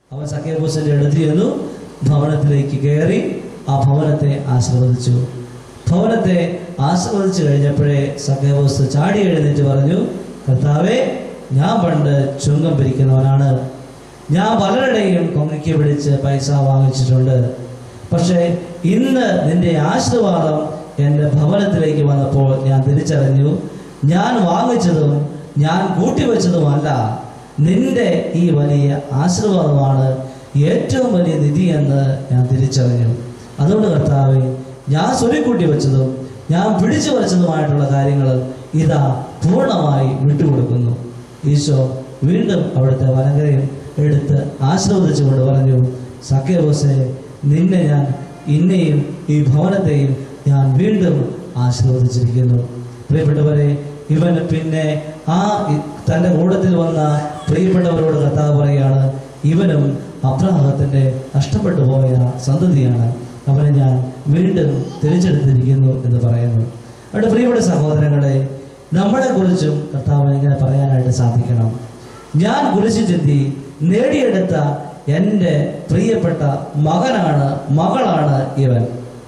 അവൻ സഖ്യബോസിന്റെ അടുത്ത് ചെന്നു ഭവനത്തിലേക്ക് കയറി ആ ഭവനത്തെ ആശീർവദിച്ചു ഭവനത്തെ ആശീർവദിച്ചു കഴിഞ്ഞപ്പോഴേ സഖ്യബോസ് ചാടി എഴുന്നേറ്റ് പറഞ്ഞു കർത്താവേ ഞാൻ പണ്ട് ചുങ്കം പിരിക്കുന്നവനാണ് ഞാൻ പലരുടെയും കൊങ്ങയ്ക്ക് പിടിച്ച് പൈസ വാങ്ങിച്ചിട്ടുണ്ട് പക്ഷേ ഇന്ന് നിന്റെ ആശീർവാദം എൻ്റെ ഭവനത്തിലേക്ക് വന്നപ്പോൾ ഞാൻ തിരിച്ചറിഞ്ഞു ഞാൻ വാങ്ങിച്ചതും ഞാൻ കൂട്ടിവെച്ചതുമല്ല നിന്റെ ഈ വലിയ ആശീർവാദമാണ് ഏറ്റവും വലിയ നിധി എന്ന് ഞാൻ തിരിച്ചറിഞ്ഞു അതുകൊണ്ട് കർത്താവെ ഞാൻ സ്വരുക്കൂട്ടി വെച്ചതും ഞാൻ പിടിച്ചു വച്ചതുമായിട്ടുള്ള കാര്യങ്ങൾ ഇതാ പൂർണ്ണമായി വിട്ടുകൊടുക്കുന്നു ഈശോ വീണ്ടും അവിടുത്തെ വലങ്കരയും എടുത്ത് ആശീർവദിച്ചുകൊണ്ട് പറഞ്ഞു സഖ്യബോസെ നിന്നെ ഞാൻ ഇന്നെയും ഈ ഭവനത്തെയും ഞാൻ വീണ്ടും ആശീർവദിച്ചിരിക്കുന്നു പ്രിയപ്പെട്ടവരെ ഇവന് പിന്നെ ആ ഇ- തൻ്റെ കൂടത്തിൽ വന്ന പ്രിയപ്പെട്ടവരോട് കർത്താവ് പറയാണ് ഇവനും അബ്രാഹത്തിന്റെ നഷ്ടപ്പെട്ടു പോയ സന്തതിയാണ് അവനെ ഞാൻ വീണ്ടും തിരിച്ചെടുത്തിരിക്കുന്നു എന്ന് പറയുന്നു അവിടെ പ്രിയപ്പെട്ട സഹോദരങ്ങളെ നമ്മളെ കുറിച്ചും കർത്താവ് ഇങ്ങനെ പറയാനായിട്ട് സാധിക്കണം ഞാൻ കുരിശു ചിന്തി നേടിയെടുത്ത എൻ്റെ പ്രിയപ്പെട്ട മകനാണ് മകളാണ് ഇവൻ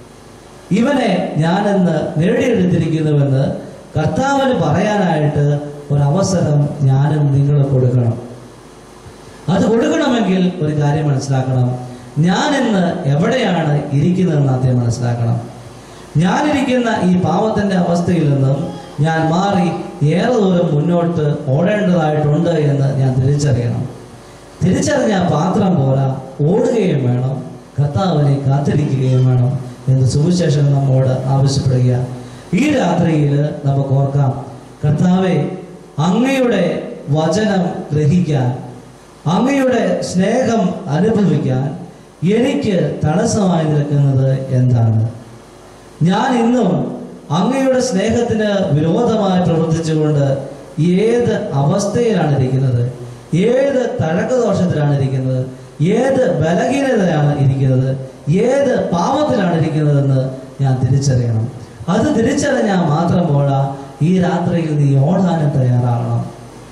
ഇവനെ ഞാനെന്ന് നേടിയെടുത്തിരിക്കുന്നുവെന്ന് കർത്താവിന് പറയാനായിട്ട് ഒരവസരം ഞാനും നിങ്ങൾ കൊടുക്കണം അത് കൊടുക്കണമെങ്കിൽ ഒരു കാര്യം മനസ്സിലാക്കണം ഞാൻ ഇന്ന് എവിടെയാണ് ഇരിക്കുന്നതെന്ന് ആദ്യം മനസ്സിലാക്കണം ഞാനിരിക്കുന്ന ഈ പാവത്തിന്റെ അവസ്ഥയിൽ നിന്നും ഞാൻ മാറി ഏറെ ദൂരം മുന്നോട്ട് ഓടേണ്ടതായിട്ടുണ്ട് എന്ന് ഞാൻ തിരിച്ചറിയണം തിരിച്ചറിഞ്ഞ ആ പാത്രം പോരാ ഓടുകയും വേണം കർത്താവിനെ കാത്തിരിക്കുകയും വേണം എന്ന് സുവിശേഷം നമ്മോട് ആവശ്യപ്പെടുക ഈ രാത്രിയിൽ നമുക്ക് ഓർക്കാം കർത്താവെ അങ്ങയുടെ വചനം ഗ്രഹിക്കാൻ അങ്ങയുടെ സ്നേഹം അനുഭവിക്കാൻ എനിക്ക് തടസ്സമായി നിൽക്കുന്നത് എന്താണ് ഞാൻ ഇന്നും അങ്ങയുടെ സ്നേഹത്തിന് വിരോധമായി പ്രവർത്തിച്ചുകൊണ്ട് ഏത് അവസ്ഥയിലാണ് ഇരിക്കുന്നത് ഏത് തഴക്കദോഷത്തിലാണ് ഇരിക്കുന്നത് ഏത് ബലഹീനതയാണ് ഇരിക്കുന്നത് ഏത് പാപത്തിലാണ് ഇരിക്കുന്നതെന്ന് ഞാൻ തിരിച്ചറിയണം അത് തിരിച്ചറിഞ്ഞാൽ മാത്രം പോരാ ഈ രാത്രിയിൽ നീ ഓടാനും തയ്യാറാകണം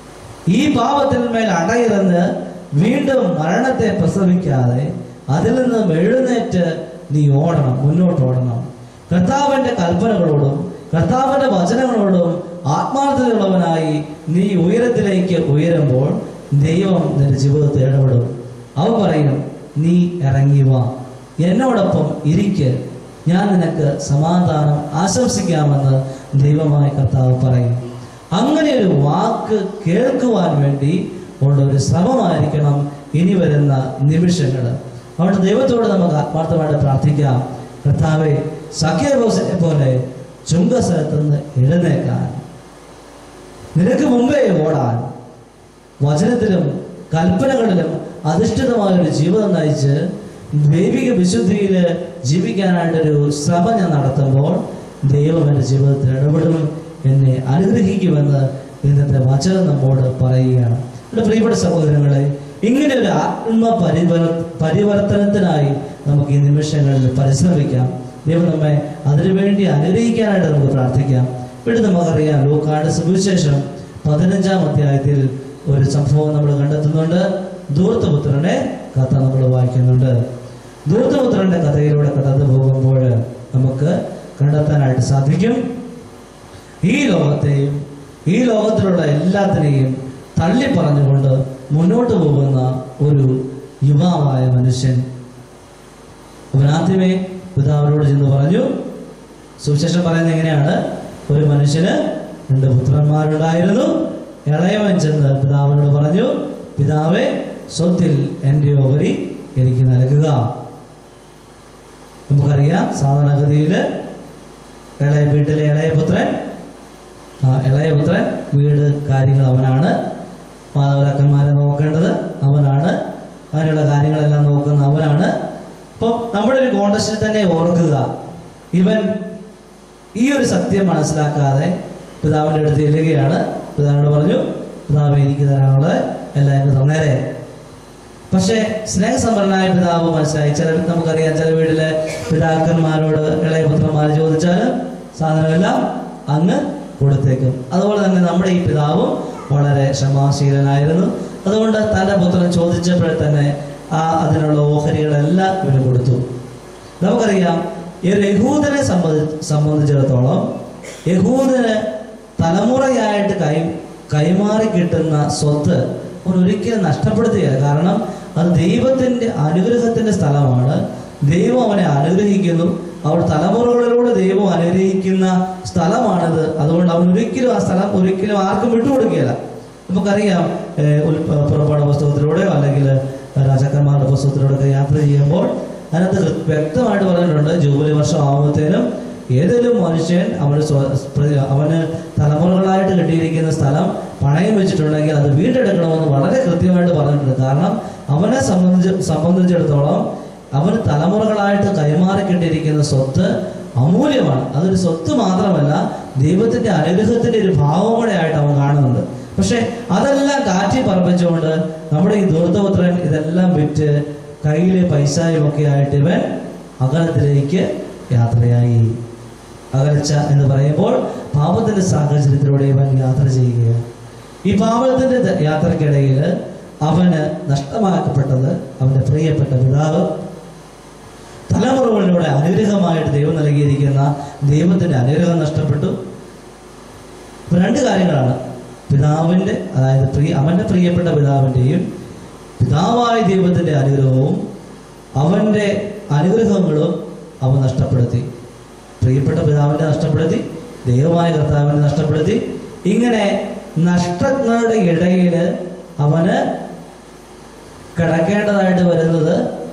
ഈ പാപത്തിന്മേൽ അടയിരുന്ന് വീണ്ടും മരണത്തെ പ്രസവിക്കാതെ അതിൽ നിന്നും എഴുന്നേറ്റ് നീ ഓടണം മുന്നോട്ട് ഓടണം കർത്താവിന്റെ കൽപ്പനകളോടും കർത്താവിന്റെ വചനങ്ങളോടും ആത്മാർത്ഥതയുള്ളവനായി നീ ഉയരത്തിലേക്ക് ഉയരുമ്പോൾ ദൈവം നിന്റെ ജീവിതത്തിൽ ഇടപെടും അവ പറയും നീ ഇറങ്ങി വാ എന്നോടൊപ്പം ഇരിക്ക് ഞാൻ നിനക്ക് സമാധാനം ആശംസിക്കാമെന്ന് ദൈവമായ കർത്താവ് പറയും അങ്ങനെ ഒരു വാക്ക് കേൾക്കുവാൻ വേണ്ടി ഉള്ള ഒരു ശ്രമമായിരിക്കണം ഇനി വരുന്ന നിമിഷങ്ങൾ അതുകൊണ്ട് ദൈവത്തോട് നമുക്ക് ആത്മാർത്ഥമായിട്ട് പ്രാർത്ഥിക്കാം കർത്താവെ സഖ്യബോസിനെ പോലെ ചുങ്കസ്ഥലത്ത് നിന്ന് എഴുന്നേക്കാൻ നിനക്ക് മുമ്പേ ഓടാൻ വചനത്തിലും കൽപ്പനകളിലും അധിഷ്ഠിതമായ ഒരു ജീവിതം നയിച്ച് ദൈവിക വിശുദ്ധിയിൽ ജീവിക്കാനായിട്ടൊരു ശ്രമം ഞാൻ നടത്തുമ്പോൾ ദൈവം എൻ്റെ ജീവിതത്തിൽ ഇടപെടും എന്നെ അനുഗ്രഹിക്കുമെന്ന് ഇന്നത്തെ വചനം നമ്മോട് പറയുകയാണ് എൻ്റെ പ്രിയപ്പെട്ട സഹോദരങ്ങളെ ഇങ്ങനെ ഒരു ആത്മ പരിവർ പരിവർത്തനത്തിനായി നമുക്ക് ഈ നിമിഷങ്ങളിൽ പരിശ്രമിക്കാം ദൈവം നമ്മെ അതിനുവേണ്ടി അനുഗ്രഹിക്കാനായിട്ട് നമുക്ക് പ്രാർത്ഥിക്കാം ഇവിടെ നമുക്കറിയാം ലൂക്കാട് സുവിശേഷം പതിനഞ്ചാം അധ്യായത്തിൽ ഒരു സംഭവം നമ്മൾ കണ്ടെത്തുന്നുണ്ട് ധൂർത്തപുത്രന്റെ കഥ നമ്മൾ വായിക്കുന്നുണ്ട് ധൂർത്തപുത്രന്റെ കഥയിലൂടെ കടന്നു പോകുമ്പോൾ നമുക്ക് കണ്ടെത്താനായിട്ട് സാധിക്കും ഈ ലോകത്തെയും ഈ ലോകത്തിലുള്ള എല്ലാത്തിനെയും തള്ളി പറഞ്ഞുകൊണ്ട് മുന്നോട്ട് പോകുന്ന ഒരു യുവാവായ മനുഷ്യൻ അവൻ ആദ്യമേ പിതാവിനോട് ചെന്ന് പറഞ്ഞു സുവിശേഷം പറയുന്നത് എങ്ങനെയാണ് ഒരു മനുഷ്യന് രണ്ട് പുത്രന്മാരുണ്ടായിരുന്നു ഇളയവൻ ചെന്ന് പിതാവിനോട് പറഞ്ഞു പിതാവേ സ്വത്തിൽ എൻ്റെ ഓഹരി എനിക്ക് നൽകുക നമുക്കറിയാം സാധാരണഗതിയിൽ ഇളയ വീട്ടിലെ ഇളയ പുത്രൻ ആ ഇളയ പുത്രൻ വീട് കാര്യങ്ങൾ അവനാണ് മാതാപിതാക്കന്മാരെ നോക്കേണ്ടത് അവനാണ് അങ്ങനെയുള്ള കാര്യങ്ങളെല്ലാം നോക്കുന്ന അവനാണ് അപ്പം നമ്മുടെ ഒരു കോണ്ടസ്റ്റിൽ തന്നെ ഓർക്കുക ഇവൻ ഈ ഒരു സത്യം മനസ്സിലാക്കാതെ പിതാവിൻ്റെ അടുത്ത് ചെല്ലുകയാണ് പിതാവിനോട് പറഞ്ഞു പിതാവ് എനിക്ക് തരാനുള്ളത് എല്ലാം എനിക്ക് തന്നേരെ പക്ഷേ സ്നേഹസമ്പന്നനായ പിതാവ് മനസ്സിലായി ചില നമുക്കറിയാം ചില വീട്ടിലെ പിതാക്കന്മാരോട് ഇളയ പുത്രന്മാർ ചോദിച്ചാൽ സാധനമെല്ലാം അങ്ങ് കൊടുത്തേക്കും അതുപോലെ തന്നെ നമ്മുടെ ഈ പിതാവും വളരെ ക്ഷമാശീലനായിരുന്നു അതുകൊണ്ട് തൻ്റെ പുത്രൻ ചോദിച്ചപ്പോൾ തന്നെ ആ അതിനുള്ള ഓഹരികളെല്ലാം ഇവന് കൊടുത്തു നമുക്കറിയാം ഈ ഒരു യഹൂദനെ സംബന്ധി സംബന്ധിച്ചിടത്തോളം യഹൂദന് തലമുറയായിട്ട് കൈ കൈമാറി കിട്ടുന്ന സ്വത്ത് അവൻ ഒരിക്കലും നഷ്ടപ്പെടുത്തുകയില്ല കാരണം അത് ദൈവത്തിൻ്റെ അനുഗ്രഹത്തിൻ്റെ സ്ഥലമാണ് ദൈവം അവനെ അനുഗ്രഹിക്കുന്നു അവർ തലമുറകളിലൂടെ ദൈവം അനുഗ്രഹിക്കുന്ന സ്ഥലമാണിത് അതുകൊണ്ട് അവൻ ഒരിക്കലും ആ സ്ഥലം ഒരിക്കലും ആർക്കും വിട്ടുകൊടുക്കുകയില്ല നമുക്കറിയാം ഏഹ്, ഉൽ- പുറപ്പാട് പുസ്തകത്തിലൂടെയോ അല്ലെങ്കിൽ രാജാക്കന്മാരുടെ പുസ്തകത്തിലൂടെ യാത്ര ചെയ്യുമ്പോൾ അതിനകത്ത് കൃ- വ്യക്തമായിട്ട് പറഞ്ഞിട്ടുണ്ട് ജൂബിലി വർഷം ആകുമ്പോഴത്തേനും ഏതെങ്കിലും മനുഷ്യൻ അവന് സ്വ- പ്ര- അവന് തലമുറകളായിട്ട് കിട്ടിയിരിക്കുന്ന സ്ഥലം പണയം വെച്ചിട്ടുണ്ടെങ്കിൽ അത് വീണ്ടെടുക്കണമെന്ന് വളരെ കൃത്യമായിട്ട് പറഞ്ഞിട്ടുണ്ട് കാരണം അവനെ സംബന്ധിച്ച് സംബന്ധിച്ചിടത്തോളം അവന് തലമുറകളായിട്ട് കൈമാറി കിട്ടിയിരിക്കുന്ന സ്വത്ത് അമൂല്യമാണ് അതൊരു സ്വത്ത് മാത്രമല്ല ദൈവത്തിന്റെ അനുഗ്രഹത്തിന്റെ ഒരു ഭാവം കൂടെ ആയിട്ട് അവൻ കാണുന്നുണ്ട് പക്ഷെ അതെല്ലാം കാറ്റി പറപ്പിച്ചുകൊണ്ട് നമ്മുടെ ഈ ദൂർത്തപുത്രൻ ഇതെല്ലാം വിറ്റ് കയ്യിലെ പൈസയും ഒക്കെ ആയിട്ട് ഇവൻ അകലത്തിലേക്ക് യാത്രയായി അകൽച്ച എന്ന് പറയുമ്പോൾ പാപത്തിന്റെ സാഹചര്യത്തിലൂടെ ഇവൻ യാത്ര ചെയ്യുകയാണ് ഈ പാപത്തിന്റെ ദ- യാത്രക്കിടയിൽ അവന് നഷ്ടമാക്കപ്പെട്ടത് അവന്റെ പ്രിയപ്പെട്ട പിതാവ് തലമുറകളിലൂടെ അനുഗ്രഹമായിട്ട് ദൈവം നൽകിയിരിക്കുന്ന ദൈവത്തിന്റെ അനുഗ്രഹം നഷ്ടപ്പെട്ടു ഇപ്പൊ രണ്ട് കാര്യങ്ങളാണ് പിതാവിന്റെ അതായത് പ്രിയ അവന്റെ പ്രിയപ്പെട്ട പിതാവിന്റെയും പിതാവായ ദൈവത്തിന്റെ അനുഗ്രഹവും അവന്റെ അനുഗ്രഹങ്ങളും അവൻ നഷ്ടപ്പെടുത്തി പ്രിയപ്പെട്ട പിതാവിനെ നഷ്ടപ്പെടുത്തി ദൈവമായ കർത്താവിനെ നഷ്ടപ്പെടുത്തി ഇങ്ങനെ നഷ്ടങ്ങളുടെ ഇടയിൽ അവന് കിടക്കേണ്ടതായിട്ട് വരുന്നത്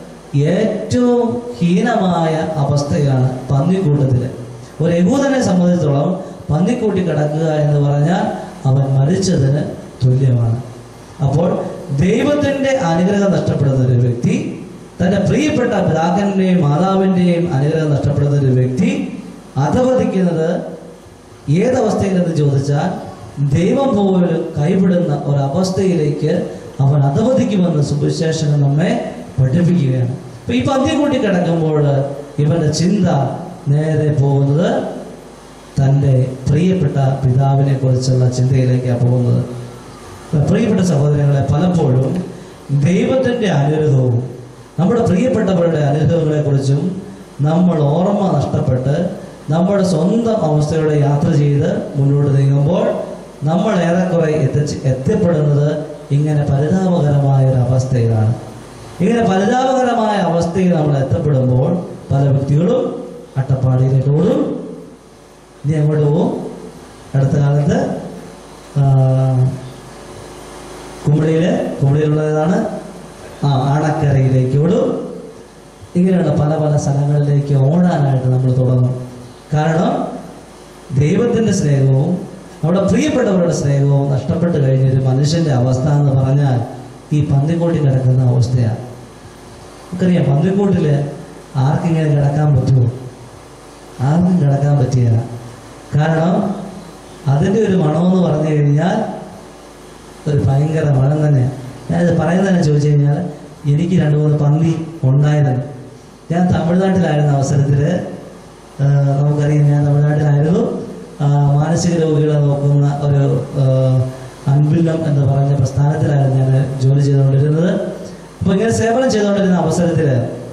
ഏറ്റവും ഹീനമായ അവസ്ഥയാണ് പന്നിക്കൂട്ടത്തിൽ ഒരു യഹൂദനെ സംബന്ധിച്ചിടത്തോളം പന്നിക്കൂട്ടി കിടക്കുക എന്ന് പറഞ്ഞാൽ അവൻ മരിച്ചതിന് തുല്യമാണ് അപ്പോൾ ദൈവത്തിന്റെ അനുഗ്രഹം നഷ്ടപ്പെടുന്ന ഒരു വ്യക്തി തന്റെ പ്രിയപ്പെട്ട പിതാക്കന്റെയും മാതാവിന്റെയും അനുഗ്രഹം നഷ്ടപ്പെടുന്ന ഒരു വ്യക്തി അധവധിക്കുന്നത് ഏതവസ്ഥയിലെന്ന് ചോദിച്ചാൽ ദൈവം പോലും കൈവിടുന്ന ഒരവസ്ഥയിലേക്ക് അവൻ അധവധിക്കുമെന്ന് സുവിശേഷകൻ നമ്മെ പഠിപ്പിക്കുകയാണ് അപ്പൊ ഈ പന്ത്യം കൂട്ടി കിടക്കുമ്പോൾ ഇവന്റെ ചിന്ത നേരെ പോകുന്നത് തൻ്റെ പ്രിയപ്പെട്ട പിതാവിനെ കുറിച്ചുള്ള ചിന്തയിലേക്കാണ് പോകുന്നത് പ്രിയപ്പെട്ട സഹോദരങ്ങളെ പലപ്പോഴും ദൈവത്തിൻ്റെ അനുഗ്രഹവും നമ്മുടെ പ്രിയപ്പെട്ടവരുടെ അനുഗ്രഹങ്ങളെ കുറിച്ചും നമ്മൾ ഓർമ്മ നഷ്ടപ്പെട്ട് നമ്മുടെ സ്വന്തം അവസ്ഥയുടെ യാത്ര ചെയ്ത് മുന്നോട്ട് നീങ്ങുമ്പോൾ നമ്മൾ ഏറെക്കുറെ എത്തിച്ച് എത്തിപ്പെടുന്നത് ഇങ്ങനെ പരിതാപകരമായ ഒരു അവസ്ഥയിലാണ് ഇങ്ങനെ പരിതാപകരമായ അവസ്ഥയിൽ നമ്മൾ എത്തപ്പെടുമ്പോൾ പല വ്യക്തികളും അട്ടപ്പാടിയിലേക്ക് ഓടും ഇനി അങ്ങോട്ട് പോകും അടുത്ത കാലത്ത് ആ, കുമളിയില് കുമളിയിലുള്ളതാണ് ആ ആണക്കരയിലേക്ക് ഓടും ഇങ്ങനെയുള്ള പല പല സ്ഥലങ്ങളിലേക്ക് ഓടാനായിട്ട് നമ്മൾ തുടങ്ങും കാരണം ദൈവത്തിൻ്റെ സ്നേഹവും നമ്മുടെ പ്രിയപ്പെട്ടവരുടെ സ്നേഹവും നഷ്ടപ്പെട്ട് കഴിഞ്ഞ ഒരു മനുഷ്യന്റെ അവസ്ഥ എന്ന് പറഞ്ഞാൽ ഈ പന്നിക്കോട്ടി കിടക്കുന്ന അവസ്ഥയാണ് നമുക്കറിയാം പന്നിക്കോട്ടിൽ ആർക്കിങ്ങനെ കിടക്കാൻ പറ്റുമോ ആർക്കും കിടക്കാൻ പറ്റില്ല കാരണം അതിൻ്റെ ഒരു മണമെന്ന് പറഞ്ഞു കഴിഞ്ഞാൽ ഒരു ഭയങ്കര മണം തന്നെ ഞാനിത് പറയുന്നതെന്ന് ചോദിച്ചു കഴിഞ്ഞാൽ എനിക്ക് രണ്ട് മൂന്ന് പന്നി ഉണ്ടായിരുന്നു ഞാൻ തമിഴ്നാട്ടിലായിരുന്ന അവസരത്തിൽ നമുക്കറിയാം ഞാൻ തമിഴ്നാട്ടിലായിരുന്നു ആ, മാനസിക രോഗികളെ നോക്കുന്ന ഒരു ആ, അൻപില്ലം എന്ന് പറഞ്ഞ പ്രസ്ഥാനത്തിലായിരുന്നു ഞാൻ ജോലി ചെയ്തുകൊണ്ടിരുന്നത് അപ്പോൾ ഇങ്ങനെ സേവനം ചെയ്തുകൊണ്ടിരുന്ന അവസരത്തിൽ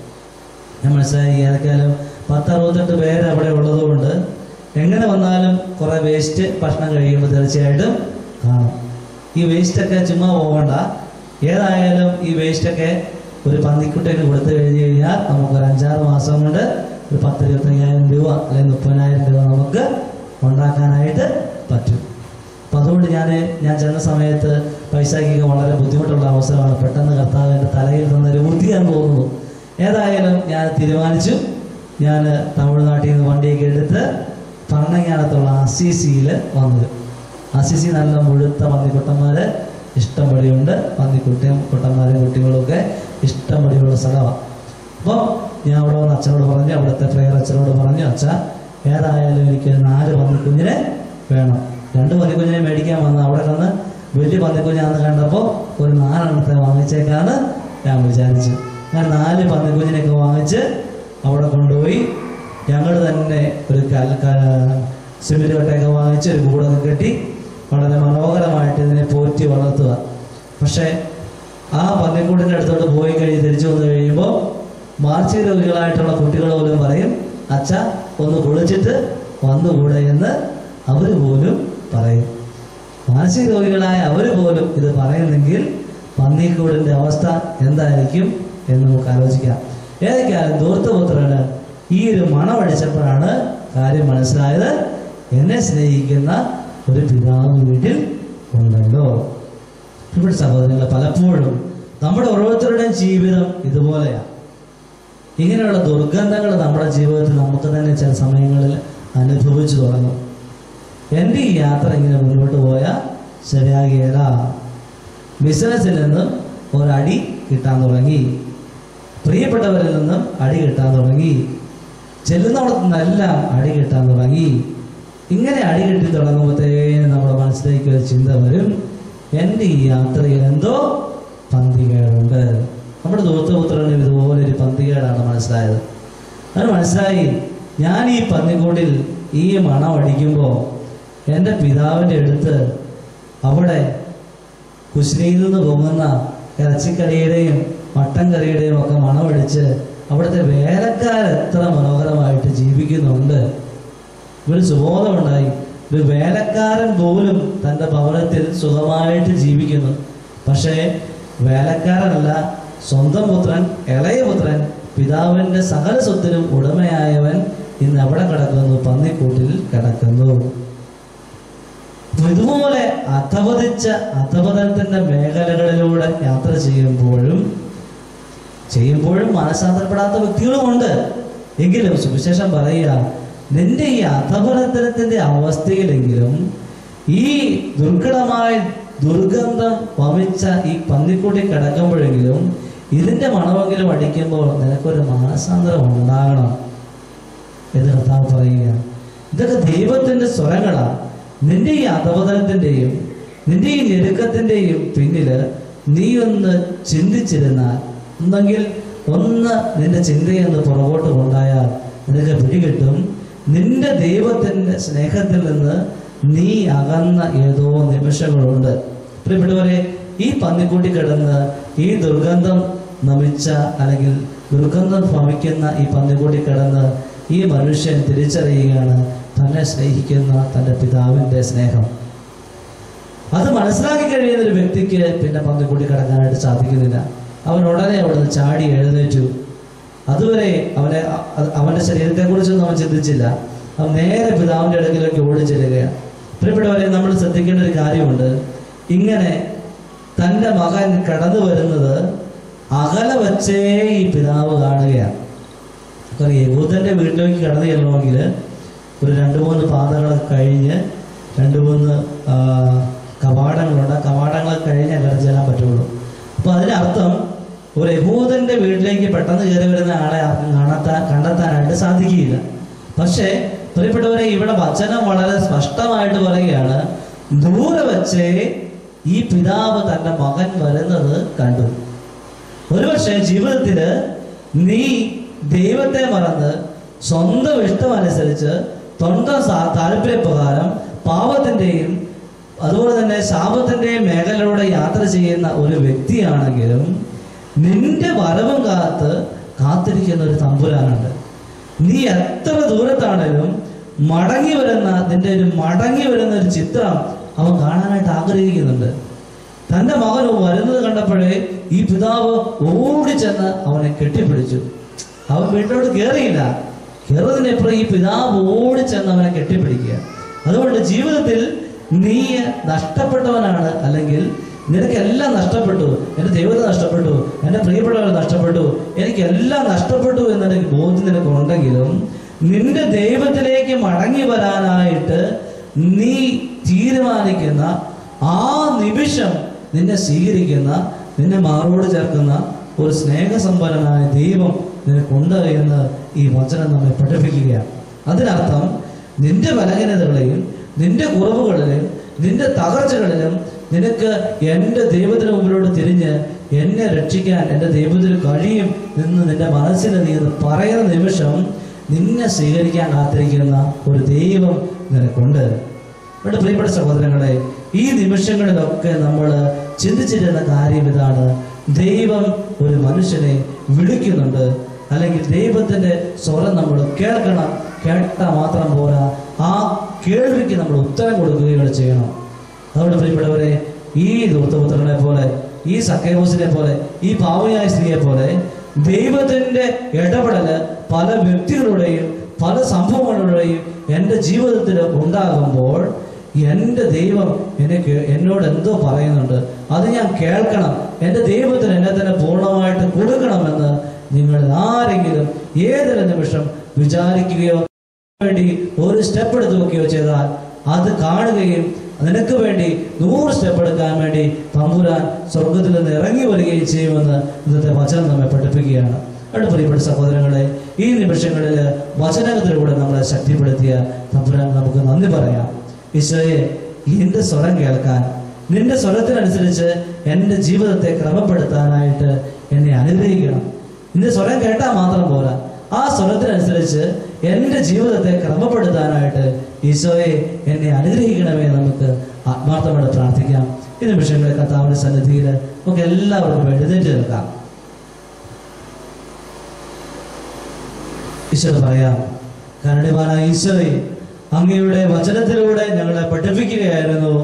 ഞാൻ മനസ്സിലായി ഏതൊക്കെയാലും പത്ത് അറുപത്തെട്ട് പേര് അവിടെ ഉള്ളതുകൊണ്ട് എങ്ങനെ വന്നാലും കുറേ വേസ്റ്റ് ഭക്ഷണം കഴിയുമ്പോൾ തീർച്ചയായിട്ടും കാണും ഈ വേസ്റ്റൊക്കെ ചുമ്മാ പോകണ്ട ഏതായാലും ഈ വേസ്റ്റൊക്കെ ഒരു പന്നിക്കുട്ടയ്ക്ക് കൊടുത്തു കഴിഞ്ഞ് കഴിഞ്ഞാൽ നമുക്ക് ഒരു അഞ്ചാറ് മാസം കൊണ്ട് ഒരു പത്ത് ഇരുപത്തയ്യായിരം രൂപ അല്ലെങ്കിൽ മുപ്പതിനായിരം രൂപ നമുക്ക് ഉണ്ടാക്കാനായിട്ട് പറ്റും അപ്പം അതുകൊണ്ട് ഞാൻ ഞാൻ ചെന്ന സമയത്ത് പൈസയ്ക്കൊക്കെ വളരെ ബുദ്ധിമുട്ടുള്ള അവസരമാണ് പെട്ടെന്ന് കർത്താവിൻ്റെ തലയിൽ നിന്നൊരു ബുദ്ധിയാൻ തോന്നുന്നു ഏതായാലും ഞാൻ തീരുമാനിച്ചു ഞാൻ തമിഴ്നാട്ടിൽ നിന്ന് വണ്ടിയൊക്കെ എടുത്ത് പണ്ണങ്ങാനത്തുള്ള അസിസിയിൽ വന്നത് അസിസി നല്ല മുഴുത്ത പന്നിക്കുട്ടന്മാര് ഇഷ്ടംപടിയുണ്ട് പന്നിക്കുട്ടിയും കുട്ടന്മാരും കുട്ടികളും ഒക്കെ ഇഷ്ടംപടിയുള്ള സ്ഥലമാണ് അപ്പോൾ ഞാൻ അവിടെ വന്ന് അച്ഛനോട് പറഞ്ഞു അവിടുത്തെ പ്രേയർ അച്ഛനോട് പറഞ്ഞു അച്ഛ ഏതായാലും എനിക്ക് നാല് പന്നിക്കുഞ്ഞിനെ വേണം രണ്ട് പന്നിക്കുഞ്ഞിനെ മേടിക്കാൻ വന്ന അവിടെ നിന്ന് വലിയ പന്നിക്കുഞ്ഞാന്ന് കണ്ടപ്പോൾ ഒരു നാലെണ്ണത്തെ വാങ്ങിച്ചേക്കാന്ന് ഞാൻ വിചാരിച്ചു ഞാൻ നാല് പന്നിക്കുഞ്ഞിനെയൊക്കെ വാങ്ങിച്ച് അവിടെ കൊണ്ടുപോയി ഞങ്ങൾ തന്നെ ഒരു കൽ സിമെന്റ് കട്ടയൊക്കെ വാങ്ങിച്ച് ഒരു കൂടൊക്കെ കെട്ടി വളരെ മനോഹരമായിട്ട് ഇതിനെ പോറ്റി വളർത്തുക പക്ഷേ ആ പന്നിക്കൂടിൻ്റെ അടുത്തോട്ട് പോയി കഴിഞ്ഞ് തിരിച്ചു വന്നു കഴിയുമ്പോൾ മാർച്ചിക രോഗികളായിട്ടുള്ള കുട്ടികൾ പോലും പറയും അച്ഛ ഒന്ന് കുളിച്ചിട്ട് വന്നുകൂടെ എന്ന് അവർ പോലും പറയും മാനസിക രോഗികളായ അവർ പോലും ഇത് പറയുന്നെങ്കിൽ പന്നിക്കൂടിന്റെ അവസ്ഥ എന്തായിരിക്കും എന്ന് നമുക്ക് ആലോചിക്കാം ഏതൊക്കെയാലും ദൂർത്തപുത്രന് ഈ ഒരു മണമടിച്ചപ്പോഴാണ് കാര്യം മനസ്സിലായത് എന്നെ സ്നേഹിക്കുന്ന ഒരു പിതാവ് വീട്ടിൽ ഉണ്ടല്ലോ ഇവിടെ സഹോദരങ്ങളെ പലപ്പോഴും നമ്മുടെ ഓരോരുത്തരുടെയും ജീവിതം ഇതുപോലെയാണ് ഇങ്ങനെയുള്ള ദുർഗന്ധങ്ങൾ നമ്മുടെ ജീവിതത്തിൽ നമുക്ക് തന്നെ ചില സമയങ്ങളിൽ അനുഭവിച്ചു തുടങ്ങും എൻ്റെ ഈ യാത്ര ഇങ്ങനെ മുന്നോട്ട് പോയാൽ ശരിയാകിയല്ല ബിസിനസ്സിൽ നിന്നും ഒരടി കിട്ടാൻ തുടങ്ങി പ്രിയപ്പെട്ടവരിൽ നിന്നും അടി കിട്ടാൻ തുടങ്ങി ചെല്ലുന്നിടത്തു നിന്നെല്ലാം അടി കിട്ടാൻ തുടങ്ങി ഇങ്ങനെ അടി കിട്ടി തുടങ്ങുമ്പോഴത്തേനും നമ്മുടെ മനസ്സിലേക്ക് ഒരു ചിന്ത വരും എൻ്റെ ഈ യാത്രയിൽ എന്തോ പന്തികേടുണ്ട് നമ്മുടെ ദൂത്തപുത്രന് ഇതുപോലെ ഒരു പന്തികേടാണ് മനസ്സിലായത് അത് മനസ്സിലായി ഞാൻ ഈ പന്നിക്കൂട്ടിൽ ഈ മണം അടിക്കുമ്പോൾ എൻ്റെ പിതാവിൻ്റെ അടുത്ത് അവിടെ കുശിനിയിൽ നിന്ന് പൊങ്ങുന്ന ഇറച്ചിക്കറിയുടെയും മട്ടൻ കറിയുടെയും ഒക്കെ മണമടിച്ച് അവിടുത്തെ വേലക്കാർ എത്ര മനോഹരമായിട്ട് ജീവിക്കുന്നുണ്ട് ഒരു സുബോധമുണ്ടായി ഒരു വേലക്കാരൻ പോലും തൻ്റെ ഭവനത്തിൽ സുഖമായിട്ട് ജീവിക്കുന്നു പക്ഷേ വേലക്കാരനല്ല സ്വന്തം പുത്രൻ ഇളയ പുത്രൻ പിതാവിൻ്റെ സകല സ്വത്തിനും ഉടമയായവൻ ഇന്ന് എവിടെ കിടക്കുന്നു പന്നിക്കൂട്ടിൽ കിടക്കുന്നു ഇതുപോലെ അധപതിച്ച അധപതനത്തിന്റെ മേഖലകളിലൂടെ യാത്ര ചെയ്യുമ്പോഴും ചെയ്യുമ്പോഴും മനസ്സാന്തരപ്പെടാത്ത വ്യക്തികളുമുണ്ട് എങ്കിലും സുവിശേഷം പറയുക നിന്റെ ഈ അധപതനത്തിന്റെ അവസ്ഥയിലെങ്കിലും ഈ ദുർഘടമായ ദുർഗന്ധം വമിച്ച ഈ പന്നിക്കൂട്ടി കിടക്കുമ്പോഴെങ്കിലും ഇതിന്റെ മണമെങ്കിലും അടിക്കുമ്പോൾ നിനക്കൊരു മാനസാന്തരം ഉണ്ടാകണം എന്ന് കർത്താവ് പറയുക ഇതൊക്കെ ദൈവത്തിന്റെ സ്വരങ്ങളാണ് നിന്റെ ഈ അധപതനത്തിന്റെയും നിന്റെ ഈ ഞെരുക്കത്തിന്റെയും പിന്നില് നീ ഒന്ന് ചിന്തിച്ചിരുന്നാൽ ഒന്നെങ്കിൽ ഒന്ന് നിന്റെ ചിന്തയൊന്ന് പുറകോട്ട് കൊണ്ടായാൽ നിനക്ക് പിടികിട്ടും നിന്റെ ദൈവത്തിന്റെ സ്നേഹത്തിൽ നിന്ന് നീ അകന്ന ഏതോ നിമിഷങ്ങളുണ്ട് പ്രിയപ്പെട്ടവരെ ഈ പന്നിക്കൂട്ടി കിടന്ന് ഈ ദുർഗന്ധം നമിച്ച അല്ലെങ്കിൽ ദുർഗന്ധം ഭവിക്കുന്ന ഈ പന്നിക്കൂട്ടി കിടന്ന് ഈ മനുഷ്യൻ തിരിച്ചറിയുകയാണ് തന്നെ സ്നേഹിക്കുന്ന തൻ്റെ പിതാവിൻ്റെ സ്നേഹം അത് മനസ്സിലാക്കി കഴിയുന്ന ഒരു വ്യക്തിക്ക് പിന്നെ പന്നിക്കൂട്ടി കിടക്കാനായിട്ട് സാധിക്കുന്നില്ല അവൻ ഉടനെ അവിടുന്ന് ചാടി എഴുന്നേറ്റു അതുവരെ അവനെ അ- അവന്റെ ശരീരത്തെക്കുറിച്ചൊന്നും അവൻ ചിന്തിച്ചില്ല അവൻ നേരെ പിതാവിന്റെ അടുക്കിലേക്ക് ഓടി ചെല്ലുകയാണ് പ്രിയപ്പെട്ടവരെ നമ്മൾ ശ്രദ്ധിക്കേണ്ട ഒരു കാര്യമുണ്ട് ഇങ്ങനെ തൻ്റെ മകൻ കടന്നു വരുന്നത് അകലെ വച്ചേ ഈ പിതാവ് കാണുകയാണ് കാരണം യഹൂദന്റെ വീട്ടിലേക്ക് കടന്നു ചെല്ലണമെങ്കിൽ ഒരു രണ്ട് മൂന്ന് പാതകളൊക്കെ കഴിഞ്ഞ് രണ്ട് മൂന്ന് ആ, കവാടങ്ങളുണ്ട് ആ കവാടങ്ങൾ കഴിഞ്ഞേ കടന്നു ചെല്ലാൻ പറ്റുള്ളൂ അപ്പൊ അതിനർത്ഥം ഒരു യഹൂദന്റെ വീട്ടിലേക്ക് പെട്ടെന്ന് കയറി വരുന്ന ആളെ ആർക്കും കാണത്താൻ കണ്ടെത്താനായിട്ട് സാധിക്കുകയില്ല പക്ഷേ പ്രിയപ്പെട്ടവരെ ഇവിടെ വചനം വളരെ സ്പഷ്ടമായിട്ട് പറയുകയാണ് ദൂരെ വച്ചേ ഈ പിതാവ് തന്റെ മകൻ വരുന്നത് കണ്ടു ഒരുപക്ഷെ ജീവിതത്തില് നീ ദൈവത്തെ മറന്ന് സ്വന്തം ഇഷ്ടമനുസരിച്ച് സ്വന്തം സാ- താല്പര്യപ്രകാരം പാപത്തിന്റെയും അതുപോലെ തന്നെ ശാപത്തിന്റെയും മേഖലയിലൂടെ യാത്ര ചെയ്യുന്ന ഒരു വ്യക്തിയാണെങ്കിലും നിന്റെ വരവും കാത്ത് കാത്തിരിക്കുന്ന ഒരു തമ്പുരാനുണ്ട് നീ എത്ര ദൂരത്താണേലും മടങ്ങി വരുന്ന നിന്റെ ഒരു മടങ്ങി വരുന്ന ഒരു ചിത്രം അവൻ കാണാനായിട്ട് ആഗ്രഹിക്കുന്നുണ്ട് തന്റെ മകൻ വരുന്നത് കണ്ടപ്പോഴേ ഈ പിതാവ് ഓടിച്ചെന്ന് അവനെ കെട്ടിപ്പിടിച്ചു അവൻ വീട്ടിലോട്ട് കയറിയില്ല കയറുന്നതിനെപ്പോഴും ഈ പിതാവ് ഓടിച്ചെന്ന് അവനെ കെട്ടിപ്പിടിക്കുക അതുകൊണ്ട് ജീവിതത്തിൽ നീ നഷ്ടപ്പെട്ടവനാണ് അല്ലെങ്കിൽ നിനക്ക് എല്ലാം നഷ്ടപ്പെട്ടു എൻ്റെ ദൈവത്തെ നഷ്ടപ്പെട്ടു എൻ്റെ പ്രിയപ്പെട്ടവർ നഷ്ടപ്പെട്ടു എനിക്ക് എല്ലാം നഷ്ടപ്പെട്ടു എന്നെനിക്ക് ബോധ്യം നിനക്ക് ഉണ്ടെങ്കിലും നിന്റെ ദൈവത്തിലേക്ക് മടങ്ങി വരാനായിട്ട് നീ തീരുമാനിക്കുന്ന ആ നിമിഷം നിന്നെ സ്വീകരിക്കുന്ന നിന്നെ മാറോട് ചേർക്കുന്ന ഒരു സ്നേഹസമ്പന്നനായ ദൈവം നിനക്കുണ്ട് എന്ന് ഈ വചനം നമ്മെ പഠിപ്പിക്കുകയാണ് അതിനർത്ഥം നിന്റെ ബലഹീനതകളെയും നിന്റെ കുറവുകളിലും നിന്റെ തകർച്ചകളിലും നിനക്ക് എൻ്റെ ദൈവത്തിന് മുമ്പിലോട്ട് തിരിഞ്ഞ് എന്നെ രക്ഷിക്കാൻ എൻ്റെ ദൈവത്തിന് കഴിയും എന്ന് നിന്റെ മനസ്സിൽ നീ എന്ന് പറയുന്ന നിമിഷം നിന്നെ സ്വീകരിക്കാൻ കാത്തിരിക്കുന്ന ഒരു ദൈവം നിനക്കുണ്ട് ഇവിടെ പ്രിയപ്പെട്ട സഹോദരങ്ങളെ ഈ നിമിഷങ്ങളിലൊക്കെ നമ്മൾ ചിന്തിച്ചിരുന്ന കാര്യം ഇതാണ് ദൈവം ഒരു മനുഷ്യനെ വിളിക്കുന്നുണ്ട് അല്ലെങ്കിൽ ദൈവത്തിന്റെ സ്വരം നമ്മൾ കേൾക്കണം കേട്ടാൽ മാത്രം പോരാ ആ കേൾവിക്ക് നമ്മൾ ഉത്തരം കൊടുക്കുകയും ചെയ്യണം അതുകൊണ്ട് പ്രിയപ്പെട്ടവരെ ഈ ദൂർത്തപുത്രനെ പോലെ ഈ സക്കൈവോസിനെ പോലെ ഈ പാവയായ സ്ത്രീയെ പോലെ ദൈവത്തിന്റെ ഇടപെടല് പല വ്യക്തികളുടെയും പല സംഭവങ്ങളുടെയും എൻ്റെ ജീവിതത്തിൽ ഉണ്ടാകുമ്പോൾ എൻ്റെ ദൈവം എനിക്ക് എന്നോട് എന്തോ പറയുന്നുണ്ട് അത് ഞാൻ കേൾക്കണം എൻ്റെ ദൈവത്തിന് എന്നെ തന്നെ പൂർണ്ണമായിട്ട് കൊടുക്കണമെന്ന് നിങ്ങൾ ആരെങ്കിലും ഏതൊരു നിമിഷം വിചാരിക്കുകയോ വേണ്ടി ഒരു സ്റ്റെപ്പ് എടുത്ത് നോക്കുകയോ ചെയ്താൽ അത് കാണുകയും നിനക്ക് വേണ്ടി നൂറ് സ്റ്റെപ്പ് എടുക്കാൻ വേണ്ടി തമ്പുരാൻ സ്വർഗത്തിൽ നിന്ന് ഇറങ്ങി വരികയും ചെയ്യുമെന്ന് ഇന്നത്തെ വചനം നമ്മെ പഠിപ്പിക്കുകയാണ് അടുത്ത പ്രിയപ്പെട്ട സഹോദരങ്ങളെ ഈ നിമിഷങ്ങളിൽ വചനത്തിലൂടെ നമ്മളെ ശക്തിപ്പെടുത്തിയ തമ്പുരാൻ നമുക്ക് നന്ദി പറയാം ഈശോയെ നിന്റെ സ്വരം കേൾക്കാൻ നിന്റെ സ്വരത്തിനനുസരിച്ച് എൻ്റെ ജീവിതത്തെ ക്രമപ്പെടുത്താനായിട്ട് എന്നെ അനുഗ്രഹിക്കണം നിന്റെ സ്വരം കേട്ടാൽ മാത്രം പോരാ ആ സ്വരത്തിനനുസരിച്ച് എൻ്റെ ജീവിതത്തെ ക്രമപ്പെടുത്താനായിട്ട് ഈശോയെ എന്നെ അനുഗ്രഹിക്കണമേ എന്ന് നമുക്ക് ആത്മാർത്ഥമായിട്ട് പ്രാർത്ഥിക്കാം ഈ നിമിഷങ്ങളിൽ കർത്താവിന്റെ സന്നിധിയിൽ നമുക്ക് എല്ലാവർക്കും എഴുന്നേറ്റ് നിൽക്കാം ഈശോ പറയാം കരണിവാനായ ഈശോയെ അങ്ങയുടെ വചനത്തിലൂടെ ഞങ്ങളെ പഠിപ്പിക്കുകയായിരുന്നു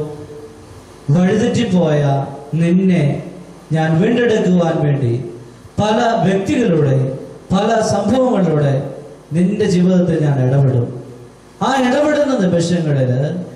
വഴിതെറ്റിപ്പോയ നിന്നെ ഞാൻ വീണ്ടെടുക്കുവാൻ വേണ്ടി പല വ്യക്തികളുടെ പല സംഭവങ്ങളിലൂടെ നിന്റെ ജീവിതത്തിൽ ഞാൻ ഇടപെടും ആ ഇടപെടുന്ന നിമിഷങ്ങളിൽ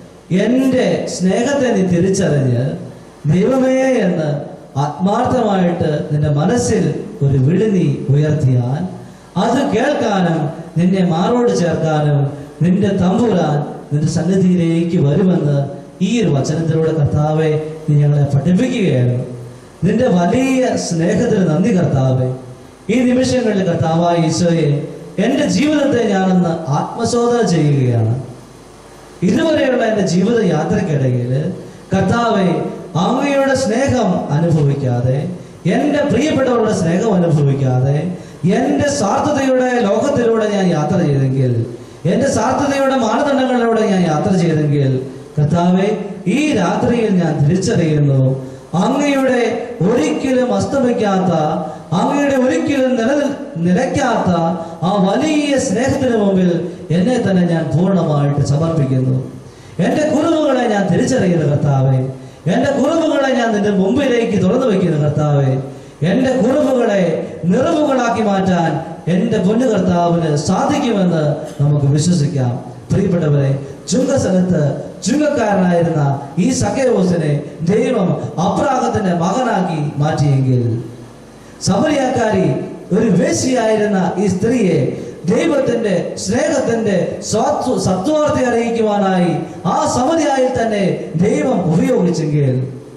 എൻ്റെ സ്നേഹത്തെ നീ തിരിച്ചറിഞ്ഞ് ദൈവമേ എന്ന് ആത്മാർത്ഥമായിട്ട് നിന്റെ മനസ്സിൽ ഒരു വിളി നീ ഉയർത്തിയാൽ അത് കേൾക്കാനും നിന്നെ മാറോട് ചേർക്കാനും നിന്റെ തമ്പുരാൻ നിന്റെ സന്നിധിയിലേക്ക് വരുമെന്ന് ഈ ഒരു വചനത്തിലൂടെ കർത്താവെ നീ ഞങ്ങളെ പഠിപ്പിക്കുകയായിരുന്നു നിന്റെ വലിയ സ്നേഹത്തിന് നന്ദി കർത്താവെ ഈ നിമിഷങ്ങളിൽ കർത്താവായ ഈശോയെ എൻ്റെ ജീവിതത്തെ ഞാനൊന്ന് ആത്മശോധന ചെയ്യുകയാണ് ഇതുവരെയുള്ള എൻ്റെ ജീവിത യാത്രക്കിടയിൽ കർത്താവെ അങ്ങയുടെ സ്നേഹം അനുഭവിക്കാതെ എൻ്റെ പ്രിയപ്പെട്ടവരുടെ സ്നേഹം അനുഭവിക്കാതെ എൻ്റെ സ്വാർത്ഥതയുടെ ലോകത്തിലൂടെ ഞാൻ യാത്ര ചെയ്തെങ്കിൽ എൻ്റെ സ്വാർത്ഥതയുടെ മാനദണ്ഡങ്ങളിലൂടെ ഞാൻ യാത്ര ചെയ്തെങ്കിൽ കർത്താവെ ഈ രാത്രിയിൽ ഞാൻ തിരിച്ചറിയുന്നു അങ്ങയുടെ ഒരിക്കലും അസ്തമിക്കാത്ത അങ്ങയുടെ ഒരിക്കലും നിലനിൽ നിലയ്ക്കാത്ത ആ വലിയ സ്നേഹത്തിന് മുമ്പിൽ എന്നെ തന്നെ ഞാൻ പൂർണ്ണമായിട്ട് സമർപ്പിക്കുന്നു എൻ്റെ കുറവുകളെ ഞാൻ തിരിച്ചറിയുന്നു കർത്താവെ എൻ്റെ കുറവുകളെ ഞാൻ നിന്റെ മുമ്പിലേക്ക് തുറന്നു വയ്ക്കുന്നു കർത്താവെ എൻ്റെ കുറവുകളെ നിറവുകളാക്കി മാറ്റാൻ എൻ്റെ പൊന്നു കർത്താവിന് സാധിക്കുമെന്ന് നമുക്ക് വിശ്വസിക്കാം പ്രിയപ്പെട്ടവരെ ചുങ്കസ്ഥലത്ത് ചുങ്കക്കാരനായിരുന്ന ഈ സഖ്യവോസിനെ ദൈവം അപ്രാഗത്തിന്റെ മകനാക്കി മാറ്റിയെങ്കിൽ സമരിയാക്കാരി ഒരു വേശിയായിരുന്ന ഈ സ്ത്രീയെ ദൈവത്തിന്റെ സ്നേഹത്തിന്റെ സ്വാത്വ സത്വാർത്ഥി അറിയിക്കുവാനായി ആ സമരിയായിൽ തന്നെ ദൈവം ഉപയോഗിച്ചെങ്കിൽ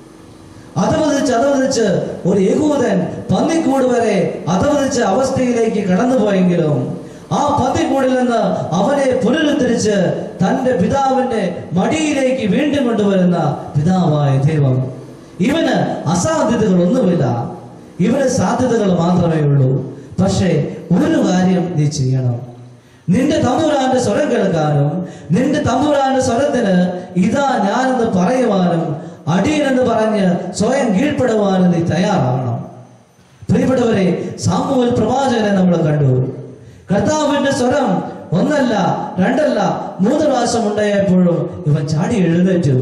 അതവതിച്ച് അതവതിച്ച് ഒരു യഹൂദൻ പന്നിക്കൂട് വരെ അതവതിച്ച അവസ്ഥയിലേക്ക് കടന്നുപോയെങ്കിലും ആ പന്നിക്കൂടിൽ നിന്ന് അവനെ പുനരുദ്ധരിച്ച് തന്റെ പിതാവിന്റെ മടിയിലേക്ക് വീണ്ടും കൊണ്ടുവരുന്ന പിതാവായ ദൈവം ഇവന് അസാധ്യതകളൊന്നുമില്ല ഇവന് സാധ്യതകൾ മാത്രമേ ഉള്ളൂ പക്ഷേ ഒരു കാര്യം നീ ചെയ്യണം നിന്റെ തമ്പുരാന്റെ സ്വരം കേൾക്കാനും നിന്റെ തമ്പുരാന്റെ സ്വരത്തിന് ഇതാ ഞാനെന്ന് പറയുവാനും അടിയനെന്ന് പറഞ്ഞ് സ്വയം കീഴ്പ്പെടുവാനും നീ തയ്യാറാകണം പ്രിയപ്പെട്ടവരെ സാമൂഹ്യ പ്രവാചകനെ നമ്മൾ കണ്ടു കർത്താവിന്റെ സ്വരം ഒന്നല്ല രണ്ടല്ല മൂന്ന് പ്രാവശ്യം ഉണ്ടായപ്പോഴും ഇവൻ ചാടി എഴുന്നേറ്റു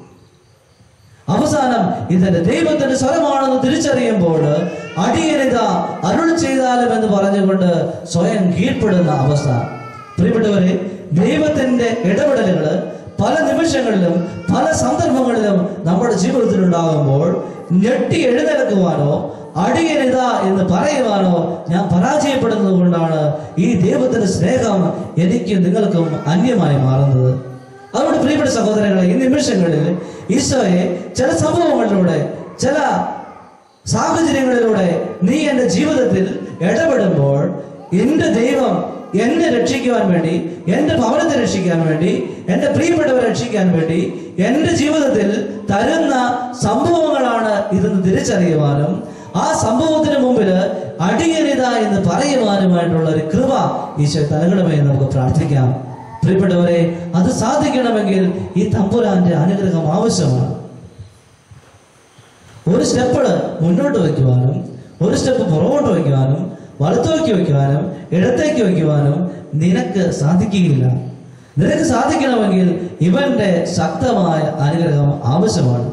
അവസാനം ഇതെന്റെ ദൈവത്തിന്റെ സ്വരമാണെന്ന് തിരിച്ചറിയുമ്പോൾ അടിയനിത അരുൾ ചെയ്താലും എന്ന് പറഞ്ഞുകൊണ്ട് സ്വയം കീഴ്പ്പെടുന്ന അവസ്ഥ പ്രിയപ്പെട്ടവരെ ദൈവത്തിന്റെ ഇടപെടലുകൾ പല നിമിഷങ്ങളിലും പല സന്ദർഭങ്ങളിലും നമ്മുടെ ജീവിതത്തിൽ ഉണ്ടാകുമ്പോൾ ഞെട്ടി എഴുന്നേൽക്കുവാനോ അടിയനിത എന്ന് പറയുവാനോ ഞാൻ പരാജയപ്പെടുന്നത് കൊണ്ടാണ് ഈ ദൈവത്തിന്റെ സ്നേഹം എനിക്കും നിങ്ങൾക്കും അന്യമായി മാറുന്നത് അതുകൊണ്ട് പ്രിയപ്പെട്ട സഹോദരങ്ങളെ ഈ നിമിഷങ്ങളിൽ ഈശോയെ ചില സംഭവങ്ങളിലൂടെ ചില സാഹചര്യങ്ങളിലൂടെ നീ എൻ്റെ ജീവിതത്തിൽ ഇടപെടുമ്പോൾ എൻ്റെ ദൈവം എന്നെ രക്ഷിക്കുവാൻ വേണ്ടി എൻ്റെ ഭവനത്തെ രക്ഷിക്കാൻ വേണ്ടി എൻ്റെ പ്രിയപ്പെട്ടവരെ രക്ഷിക്കാൻ വേണ്ടി എൻ്റെ ജീവിതത്തിൽ തരുന്ന സംഭവങ്ങളാണ് ഇതെന്ന് തിരിച്ചറിയുവാനും ആ സംഭവത്തിന് മുമ്പിൽ അടിയനിത എന്ന് പറയുവാനുമായിട്ടുള്ള ഒരു കൃപ ഈശോ നൽകണമേ എന്ന് നമുക്ക് പ്രാർത്ഥിക്കാം പ്രിയപ്പെട്ടവരെ അത് സാധിക്കണമെങ്കിൽ ഈ തമ്പുരാന്റെ അനുഗ്രഹം ആവശ്യമാണ് ഒരു സ്റ്റെപ്പ് മുന്നോട്ട് വയ്ക്കുവാനും ഒരു സ്റ്റെപ്പ് പുറകോട്ട് വയ്ക്കുവാനും വലത്തോക്കി വയ്ക്കുവാനും ഇടത്തേക്ക് വയ്ക്കുവാനും നിനക്ക് സാധിക്കുകയില്ല നിനക്ക് സാധിക്കണമെങ്കിൽ ഇവന്റെ ശക്തമായ അനുഗ്രഹം ആവശ്യമാണ്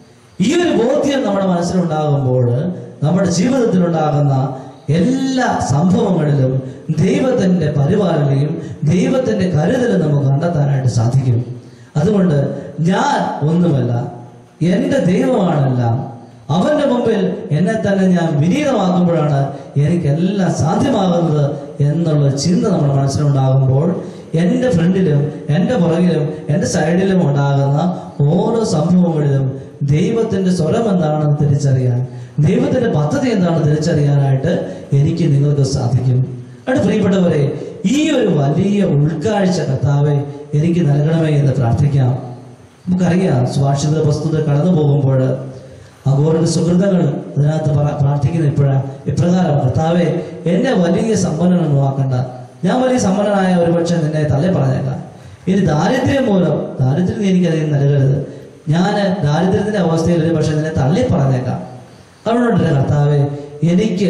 ഈ ഒരു ബോധ്യം നമ്മുടെ മനസ്സിലുണ്ടാകുമ്പോൾ നമ്മുടെ ജീവിതത്തിലുണ്ടാകുന്ന എല്ലാ സംഭവങ്ങളിലും ദൈവത്തിന്റെ പരിപാലനയും ദൈവത്തിന്റെ കരുതലും നമുക്ക് കണ്ടെത്താനായിട്ട് സാധിക്കും അതുകൊണ്ട് ഞാൻ ഒന്നുമല്ല എൻ്റെ ദൈവമാണെല്ലാം അവന്റെ മുമ്പിൽ എന്നെ തന്നെ ഞാൻ വിനീതമാക്കുമ്പോഴാണ് എനിക്കെല്ലാം സാധ്യമാകുന്നത് എന്നുള്ള ചിന്ത നമ്മുടെ മനസ്സിലുണ്ടാകുമ്പോൾ എൻ്റെ ഫ്രണ്ടിലും എൻ്റെ പുറകിലും എൻ്റെ സൈഡിലും ഉണ്ടാകുന്ന ഓരോ സംഭവങ്ങളിലും ദൈവത്തിന്റെ സ്വരം എന്താണെന്ന് തിരിച്ചറിയാൻ ദൈവത്തിന്റെ പദ്ധതി എന്താണെന്ന് തിരിച്ചറിയാനായിട്ട് എനിക്ക് നിങ്ങൾക്ക് സാധിക്കും അവിടെ പ്രിയപ്പെട്ടവരെ ഈ ഒരു വലിയ ഉൾക്കാഴ്ച കർത്താവെ എനിക്ക് നൽകണമേ എന്ന് പ്രാർത്ഥിക്കാം നമുക്കറിയാം സ്വാക്ഷിത വസ്തുത കടന്നു പോകുമ്പോൾ അഘോരുടെ സുഹൃതങ്ങൾ അതിനകത്ത് പറ- പ്രാർത്ഥിക്കുന്ന ഇപ്പോഴാ ഇപ്രകാരം കർത്താവെ എന്നെ വലിയ സമ്പന്നനൊന്നും ആക്കണ്ട ഞാൻ വലിയ സമ്പന്നനായ ഒരുപക്ഷെ നിന്നെ തള്ളി പറഞ്ഞേക്കാം ഇനി ദാരിദ്ര്യം മൂലം ദാരിദ്ര്യം നീ എനിക്ക് അധികം നൽകരുത് ഞാൻ ദാരിദ്ര്യത്തിന്റെ അവസ്ഥയിൽ ഒരു പക്ഷെ നിന്നെ തള്ളി പറഞ്ഞേക്കാം അതുകൊണ്ട് കർത്താവെ എനിക്ക്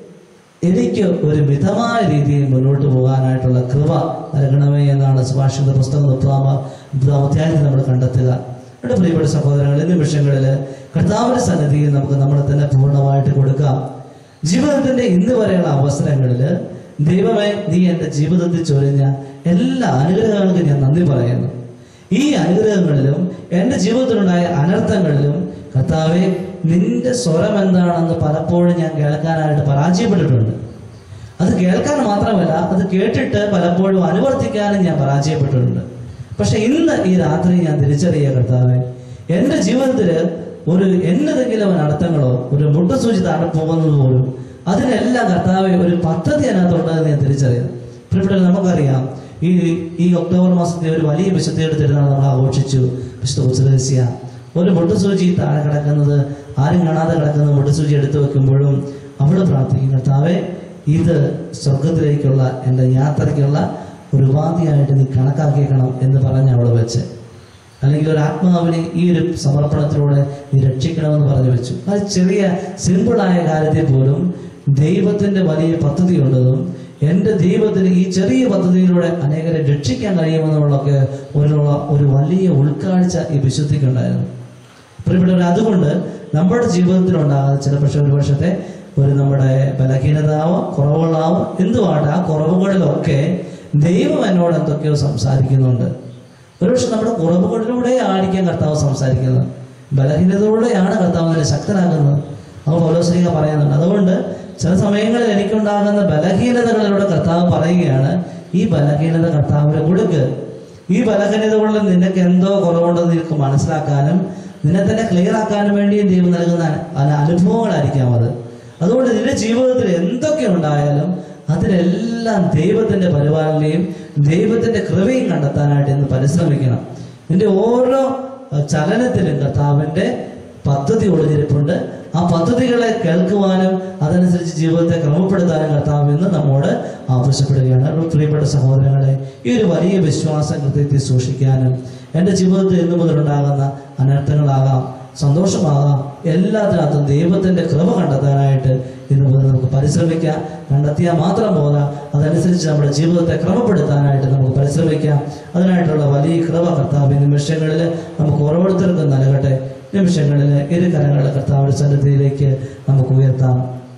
എനിക്ക് ഒരു മിതമായ രീതിയിൽ മുന്നോട്ട് പോകാനായിട്ടുള്ള കൃപ നൽകണമേ എന്നാണ് സുഭാഷിത പുസ്തകം മുപ്പതാമ മുപ്പതാം അധ്യായത്തിൽ നമ്മൾ കണ്ടെത്തുക നമ്മുടെ പ്രിയപ്പെട്ട സഹോദരങ്ങൾ ഈ നിമിഷങ്ങളിൽ കർത്താവിന്റെ സന്നിധിയിൽ നമുക്ക് നമ്മളെ തന്നെ പൂർണ്ണമായിട്ട് കൊടുക്കാം ജീവിതത്തിന്റെ ഇന്ന് വരെയുള്ള അവസരങ്ങളിൽ ദൈവമേ നീ എൻ്റെ ജീവിതത്തിൽ ചൊരിഞ്ഞ എല്ലാ അനുഗ്രഹങ്ങൾക്കും ഞാൻ നന്ദി പറയുന്നു ഈ അനുഗ്രഹങ്ങളിലും എൻ്റെ ജീവിതത്തിലുണ്ടായ അനർത്ഥങ്ങളിലും കർത്താവെ നിന്റെ സ്വരം എന്താണെന്ന് പലപ്പോഴും ഞാൻ കേൾക്കാനായിട്ട് പരാജയപ്പെട്ടിട്ടുണ്ട് അത് കേൾക്കാൻ മാത്രമല്ല അത് കേട്ടിട്ട് പലപ്പോഴും അനുവർത്തിക്കാനും ഞാൻ പരാജയപ്പെട്ടിട്ടുണ്ട് പക്ഷെ ഇന്ന് ഈ രാത്രി ഞാൻ തിരിച്ചറിയുക കർത്താവെ എൻ്റെ ജീവിതത്തിൽ ഒരു എന്നതെങ്കിലും ഒരു അർത്ഥങ്ങളോ ഒരു മുട്ടുസൂചി താഴെ പോകുന്നത് പോലും അതിനെല്ലാം കർത്താവെ ഒരു പദ്ധതി അതിനകത്തുണ്ടെന്ന് ഞാൻ തിരിച്ചറിയുന്നു പ്രിയപ്പെട്ടവരെ നമുക്കറിയാം ഈ ഈ ഒക്ടോബർ മാസത്തെ ഒരു വലിയ വിശുദ്ധയുടെ തിരുനാൾ നമ്മൾ ആഘോഷിച്ചു വിശുദ്ധ ഉച്ചദേശിയ ഒരു മുട്ടുസൂചി താഴെ കിടക്കുന്നത് ആരും കാണാതെ കിടക്കുന്ന മുട്ടുസൂചി എടുത്തു വെക്കുമ്പോഴും അവള് പ്രാർത്ഥിക്കും കർത്താവെ ഇത് സ്വർഗത്തിലേക്കുള്ള എൻ്റെ യാത്രയ്ക്കുള്ള ഒരു ഉപാധിയായിട്ട് നീ കണക്കാക്കിയേക്കണം എന്ന് പറഞ്ഞ് അവൾ വെച്ച് അല്ലെങ്കിൽ ഒരു ആത്മാവിനെ ഈ ഒരു സമർപ്പണത്തിലൂടെ നീ രക്ഷിക്കണമെന്ന് പറഞ്ഞു വെച്ചു അത് ചെറിയ സിമ്പിളായ കാര്യത്തിൽ പോലും ദൈവത്തിന്റെ വലിയ പദ്ധതി ഉള്ളതും എൻ്റെ ദൈവത്തിന് ഈ ചെറിയ പദ്ധതിയിലൂടെ അനേകരെ രക്ഷിക്കാൻ കഴിയുമെന്നുള്ളതൊക്കെ ഒരു ഒരു വലിയ ഉൾക്കാഴ്ച ഈ വിശുദ്ധിക്കുണ്ടായിരുന്നു പ്രിയപ്പെട്ടവർ അതുകൊണ്ട് നമ്മുടെ ജീവിതത്തിൽ ഉണ്ടാകുന്ന ചില പക്ഷേ ഒരു വർഷത്തെ ഒരു നമ്മുടെ ബലഹീനതാവോ കുറവുകളാവോ എന്തുവാട്ടെ ആ കുറവുകളിലൊക്കെ ദൈവം എന്നോട് എന്തൊക്കെയോ സംസാരിക്കുന്നുണ്ട് ഒരുപക്ഷെ നമ്മുടെ കുറവുകളിലൂടെ ആയിരിക്കാം കർത്താവ് സംസാരിക്കുന്നത് ബലഹീനതയോടെയാണ് കർത്താവ് അതിനെ ശക്തനാക്കുന്നത് അത് പൗലോസ്ലിക പറയുന്നുണ്ട് അതുകൊണ്ട് ചില സമയങ്ങളിൽ എനിക്കുണ്ടാകുന്ന ബലഹീനതകളിലൂടെ കർത്താവ് പറയുകയാണ് ഈ ബലഹീനത കർത്താവിനെ കൊടുക്ക് ഈ ബലഹീനത കൊണ്ട് നിനക്ക് എന്തോ കുറവുണ്ടെന്ന് നിനക്ക് മനസ്സിലാക്കാനും നിന്നെ തന്നെ ക്ലിയർ ആക്കാനും വേണ്ടി ദൈവം നൽകുന്ന അന- അനുഭവങ്ങളായിരിക്കാം അത് അതുകൊണ്ട് നിന്റെ ജീവിതത്തിൽ എന്തൊക്കെ ഉണ്ടായാലും അതിലെല്ലാം ദൈവത്തിന്റെ പരിപാലനയും ദൈവത്തിന്റെ കൃപയും കണ്ടെത്താനായിട്ട് ഇന്ന് പരിശ്രമിക്കണം നിന്റെ ഓരോ അഹ്, ചലനത്തിലും കർത്താവിന്റെ പദ്ധതി ഒളിഞ്ഞിരിപ്പുണ്ട് ആ പദ്ധതികളെ കേൾക്കുവാനും അതനുസരിച്ച് ജീവിതത്തെ ക്രമപ്പെടുത്താനും കർത്താവ് ഇന്ന് നമ്മോട് ആവശ്യപ്പെടുകയാണ് അപ്പോൾ പ്രിയപ്പെട്ട സഹോദരങ്ങളെ ഈ ഒരു വലിയ വിശ്വാസം കൃത്യത്തിൽ സൂക്ഷിക്കാനും എൻ്റെ ജീവിതത്തിൽ ഇന്നു മുതലുണ്ടാകുന്ന അനർത്ഥങ്ങളാകാം സന്തോഷമാകാം എല്ലാത്തിനകത്തും ദൈവത്തിന്റെ കൃപ കണ്ടെത്താനായിട്ട് ഇന്ന് മുതൽ നമുക്ക് പരിശ്രമിക്കാം കണ്ടെത്തിയാൽ മാത്രം പോരാ അതനുസരിച്ച് നമ്മുടെ ജീവിതത്തെ ക്രമപ്പെടുത്താനായിട്ട് നമുക്ക് പരിശ്രമിക്കാം അതിനായിട്ടുള്ള വലിയ കൃപ കർത്താവ് ഈ നിമിഷങ്ങളിൽ നമുക്ക് ഓരോരുത്തർക്കും നൽകട്ടെ നിമിഷങ്ങളിൽ ഇരു കരങ്ങളുടെ കർത്താവിന്റെ സന്നിധിയിലേക്ക് നമുക്ക് ഉയർത്താം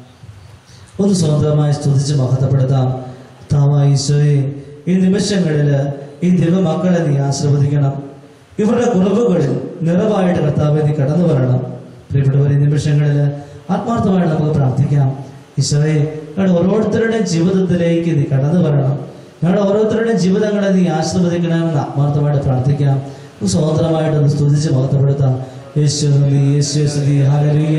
ഒന്ന് സ്വതന്ത്രമായി സ്തുതിച്ച് മഹത്വപ്പെടുത്താം കർത്താവായ ഈശോയെ ഈ നിമിഷങ്ങളിൽ ഈ ദൈവമക്കളെ നീ ആശീർവദിക്കണം ഇവരുടെ കുറവുകളിൽ നിറവായിട്ട് കർത്താവെ നീ കടന്നു വരണം പ്രിയപ്പെട്ടവർ ഈ നിമിഷങ്ങളിൽ ആത്മാർത്ഥമായിട്ട് നമുക്ക് പ്രാർത്ഥിക്കാം ഈശോയെ ഞങ്ങളുടെ ഓരോരുത്തരുടെയും ജീവിതത്തിലേക്ക് നീ കടന്നു വരണം ഞങ്ങളുടെ ഓരോരുത്തരുടെയും ജീവിതങ്ങളെ നീ ആശീർവദിക്കണമെന്ന് ആത്മാർത്ഥമായിട്ട് പ്രാർത്ഥിക്കാം നമുക്ക് സ്വതന്ത്രമായിട്ട് ഒന്ന് സ്തുതിച്ച് മഹത്വപ്പെടുത്താം യേശു നന്ദി, യേശു സ്തുതി ഹല്ലേലൂയ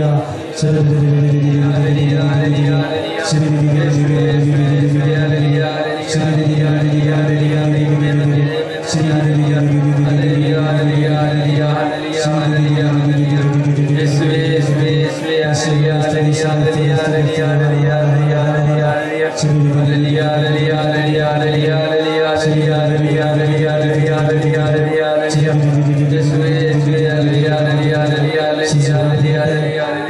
Hallelujah.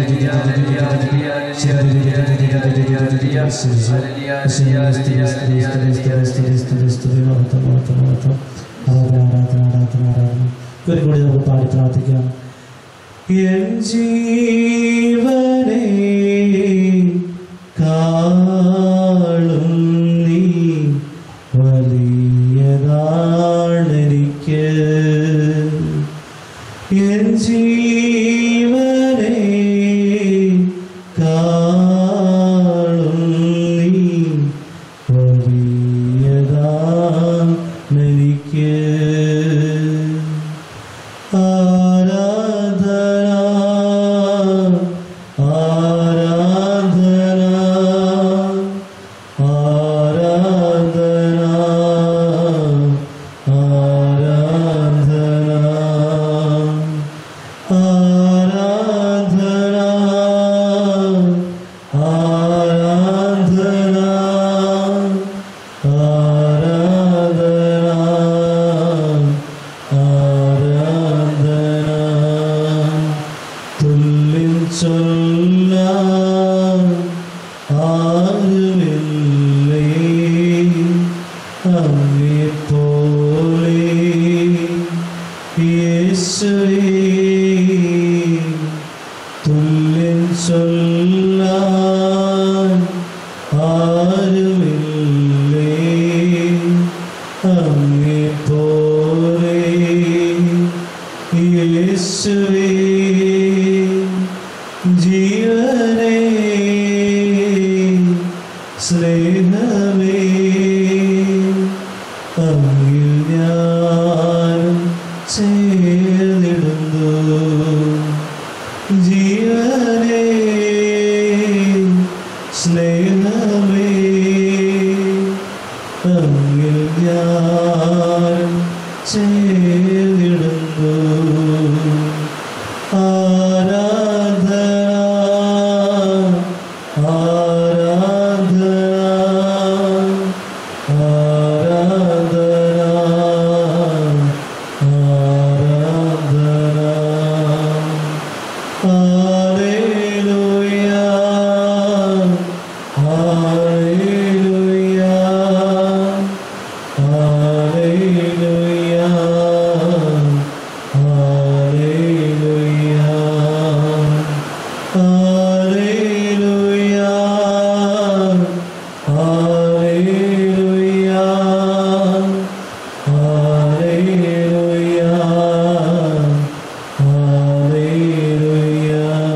ഒരു കൂടി നമുക്ക് പാടി പ്രാർത്ഥിക്കാം എൻ ജീവനെ കാളും നീ വലിയതാണെനിക്ക് എൻ ജീവനെ കാളും നീ വലിയതാണെനിക്ക് ആരാധന ആരാധന ആരാധന ആരാധന ആരാധന ആരാധന ആരാധന ആരാധന തുല്യം ചൊല്ലാൻ ആരുമില്ലേ അങ്ങെപ്പോലെ യേശുവേ തുല്യം ചൊല്ലാൻ ആരുമില്ലേ അങ്ങെപ്പോലെ യേശുവേ ജീവനേ സ്നേഹമേ അങ്ങിൽ ഞാൻ ചേർന്നിടുന്നു ജീവനേ സ്നേഹമേ അങ്ങിൽ ഞാൻ ചേർന്നിടുന്നു ആരാധന ആരാധന ആരാധന ആരാധന ഹല്ലേലൂയ ഹല്ലേലൂയ ഹല്ലേലൂയ ഹല്ലേലൂയ ഹല്ലേലൂയ ഹല്ലേലൂയ ഹല്ലേലൂയ ഹല്ലേലൂയ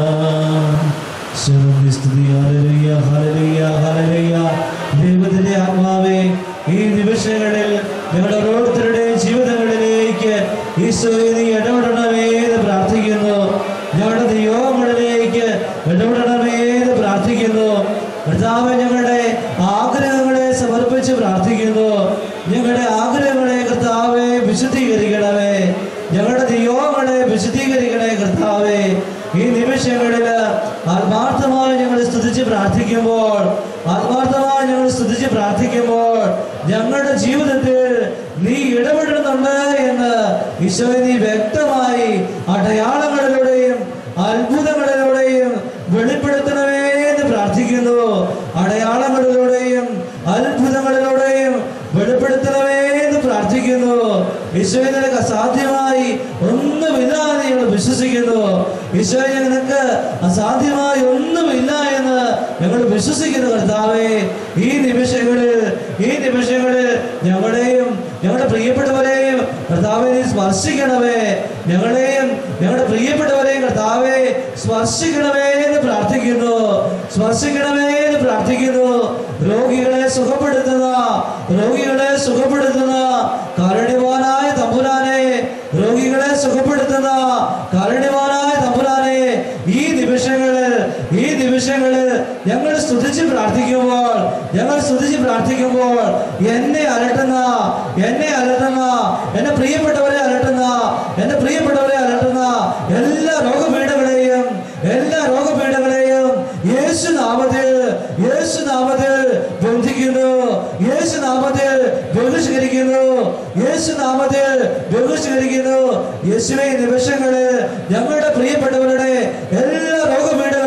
ശരണി സ്തുതി ഹല്ലേലൂയ ഹല്ലേലൂയ ഹല്ലേലൂയ ദൈവത്തിന്റെ ആത്മാവേ ഈ നിമിഷങ്ങളിൽ ഞങ്ങളുടെ ഓരോരുത്തരുടെയും ജീവിതങ്ങളിലേക്ക് ഈശോയെ നീ ഇടപെടണമേ എന്ന് പ്രാർത്ഥിക്കുന്നു ഞങ്ങളുടെ നിയോഗങ്ങളിലേക്ക് ഇടപെടണമേ എന്ന് പ്രാർത്ഥിക്കുന്നു കർത്താവ് ഞങ്ങളുടെ ആഗ്രഹങ്ങളെ സമർപ്പിച്ച് പ്രാർത്ഥിക്കുന്നു ഞങ്ങളുടെ ആഗ്രഹങ്ങളെ കർത്താവെ വിശുദ്ധീകരിക്കണമേ ഞങ്ങളുടെ നിയോഗങ്ങളെ വിശുദ്ധീകരിക്കണേ കർത്താവെ ഈ നിമിഷങ്ങളിൽ ആത്മാർത്ഥമായി ഞങ്ങൾ സ്തുതിച്ച് പ്രാർത്ഥിക്കുമ്പോൾ ആത്മാർത്ഥമായി ഞങ്ങൾ സ്തുതിച്ച് പ്രാർത്ഥിക്കുമ്പോൾ ഞങ്ങളുടെ ജീവിതത്തിൽ നീ ഇടപെടുന്നുണ്ട് എന്ന് ഈശോയെ നീ വ്യക്തമായി അടയാളങ്ങളിലൂടെയും അത്ഭുതങ്ങളിലൂടെയും വെളിപ്പെടുത്തണമേ എന്ന് പ്രാർത്ഥിക്കുന്നു അടയാളങ്ങളിലൂടെയും അത്ഭുതങ്ങളിലൂടെയും വെളിപ്പെടുത്തണമേ എന്ന് പ്രാർത്ഥിക്കുന്നു ഈശോയെ നിനക്ക് അസാധ്യമായി ഒന്നുമില്ല എന്ന് ഞങ്ങൾ വിശ്വസിക്കുന്നു ഈശോയെ നിനക്ക് അസാധ്യമായി ഒന്നുമില്ല എന്ന് ഞങ്ങൾ വിശ്വസിക്കുന്നു കർത്താവേ ഈ നിമിഷങ്ങളിൽ ഈ നിമിഷങ്ങളിൽ ഞങ്ങളുടെയും ഞങ്ങളുടെ പ്രിയപ്പെട്ടവരെയും കർത്താവെ നീ സ്പർശിക്കണമേ ഞങ്ങളെയും ഞങ്ങളുടെ പ്രിയപ്പെട്ടവരെയും കർത്താവെ സ്പർശിക്കണമേ എന്ന് പ്രാർത്ഥിക്കുന്നു സ്പർശിക്കണമേ എന്ന് പ്രാർത്ഥിക്കുന്നു രോഗികളെ സുഖപ്പെടുത്തുന്ന രോഗികളെ സുഖപ്പെടുത്തുന്ന കാരുണ്യവാനായ തമ്പുരാനെ രോഗികളെ സുഖപ്പെടുത്തുന്ന കാരുണ്യവാനായ തമ്പുരാനെ ഈ നിമിഷങ്ങളിൽ ഈ നിമിഷങ്ങളിൽ ഞങ്ങൾ സ്തുതിച്ച് പ്രാർത്ഥിക്കുമ്പോൾ ഞങ്ങൾ സ്തുതിച്ച് പ്രാർത്ഥിക്കുമ്പോൾ എന്നെ അലട്ടുന്ന എന്നെ അലട്ടുന്ന എന്റെ പ്രിയപ്പെട്ടവരെ അലട്ടുന്ന എന്റെ പ്രിയപ്പെട്ടവരെ അലട്ടുന്ന എല്ലാ രോഗപീഠകളെയും എല്ലാ രോഗപീഠകളെയും യേശു നാമത്തിൽ യേശു നാമത്തിൽ ബന്ധിക്കുന്നു യേശു നാമത്തിൽ ബഹുഷ്കരിക്കുന്നു യേശു നാമത്തിൽ ബഹുഷ്കരിക്കുന്നു യേശുവെ ഈ നിമിഷങ്ങളിൽ ഞങ്ങളുടെ പ്രിയപ്പെട്ടവരുടെ എല്ലാ രോഗപീഠകളും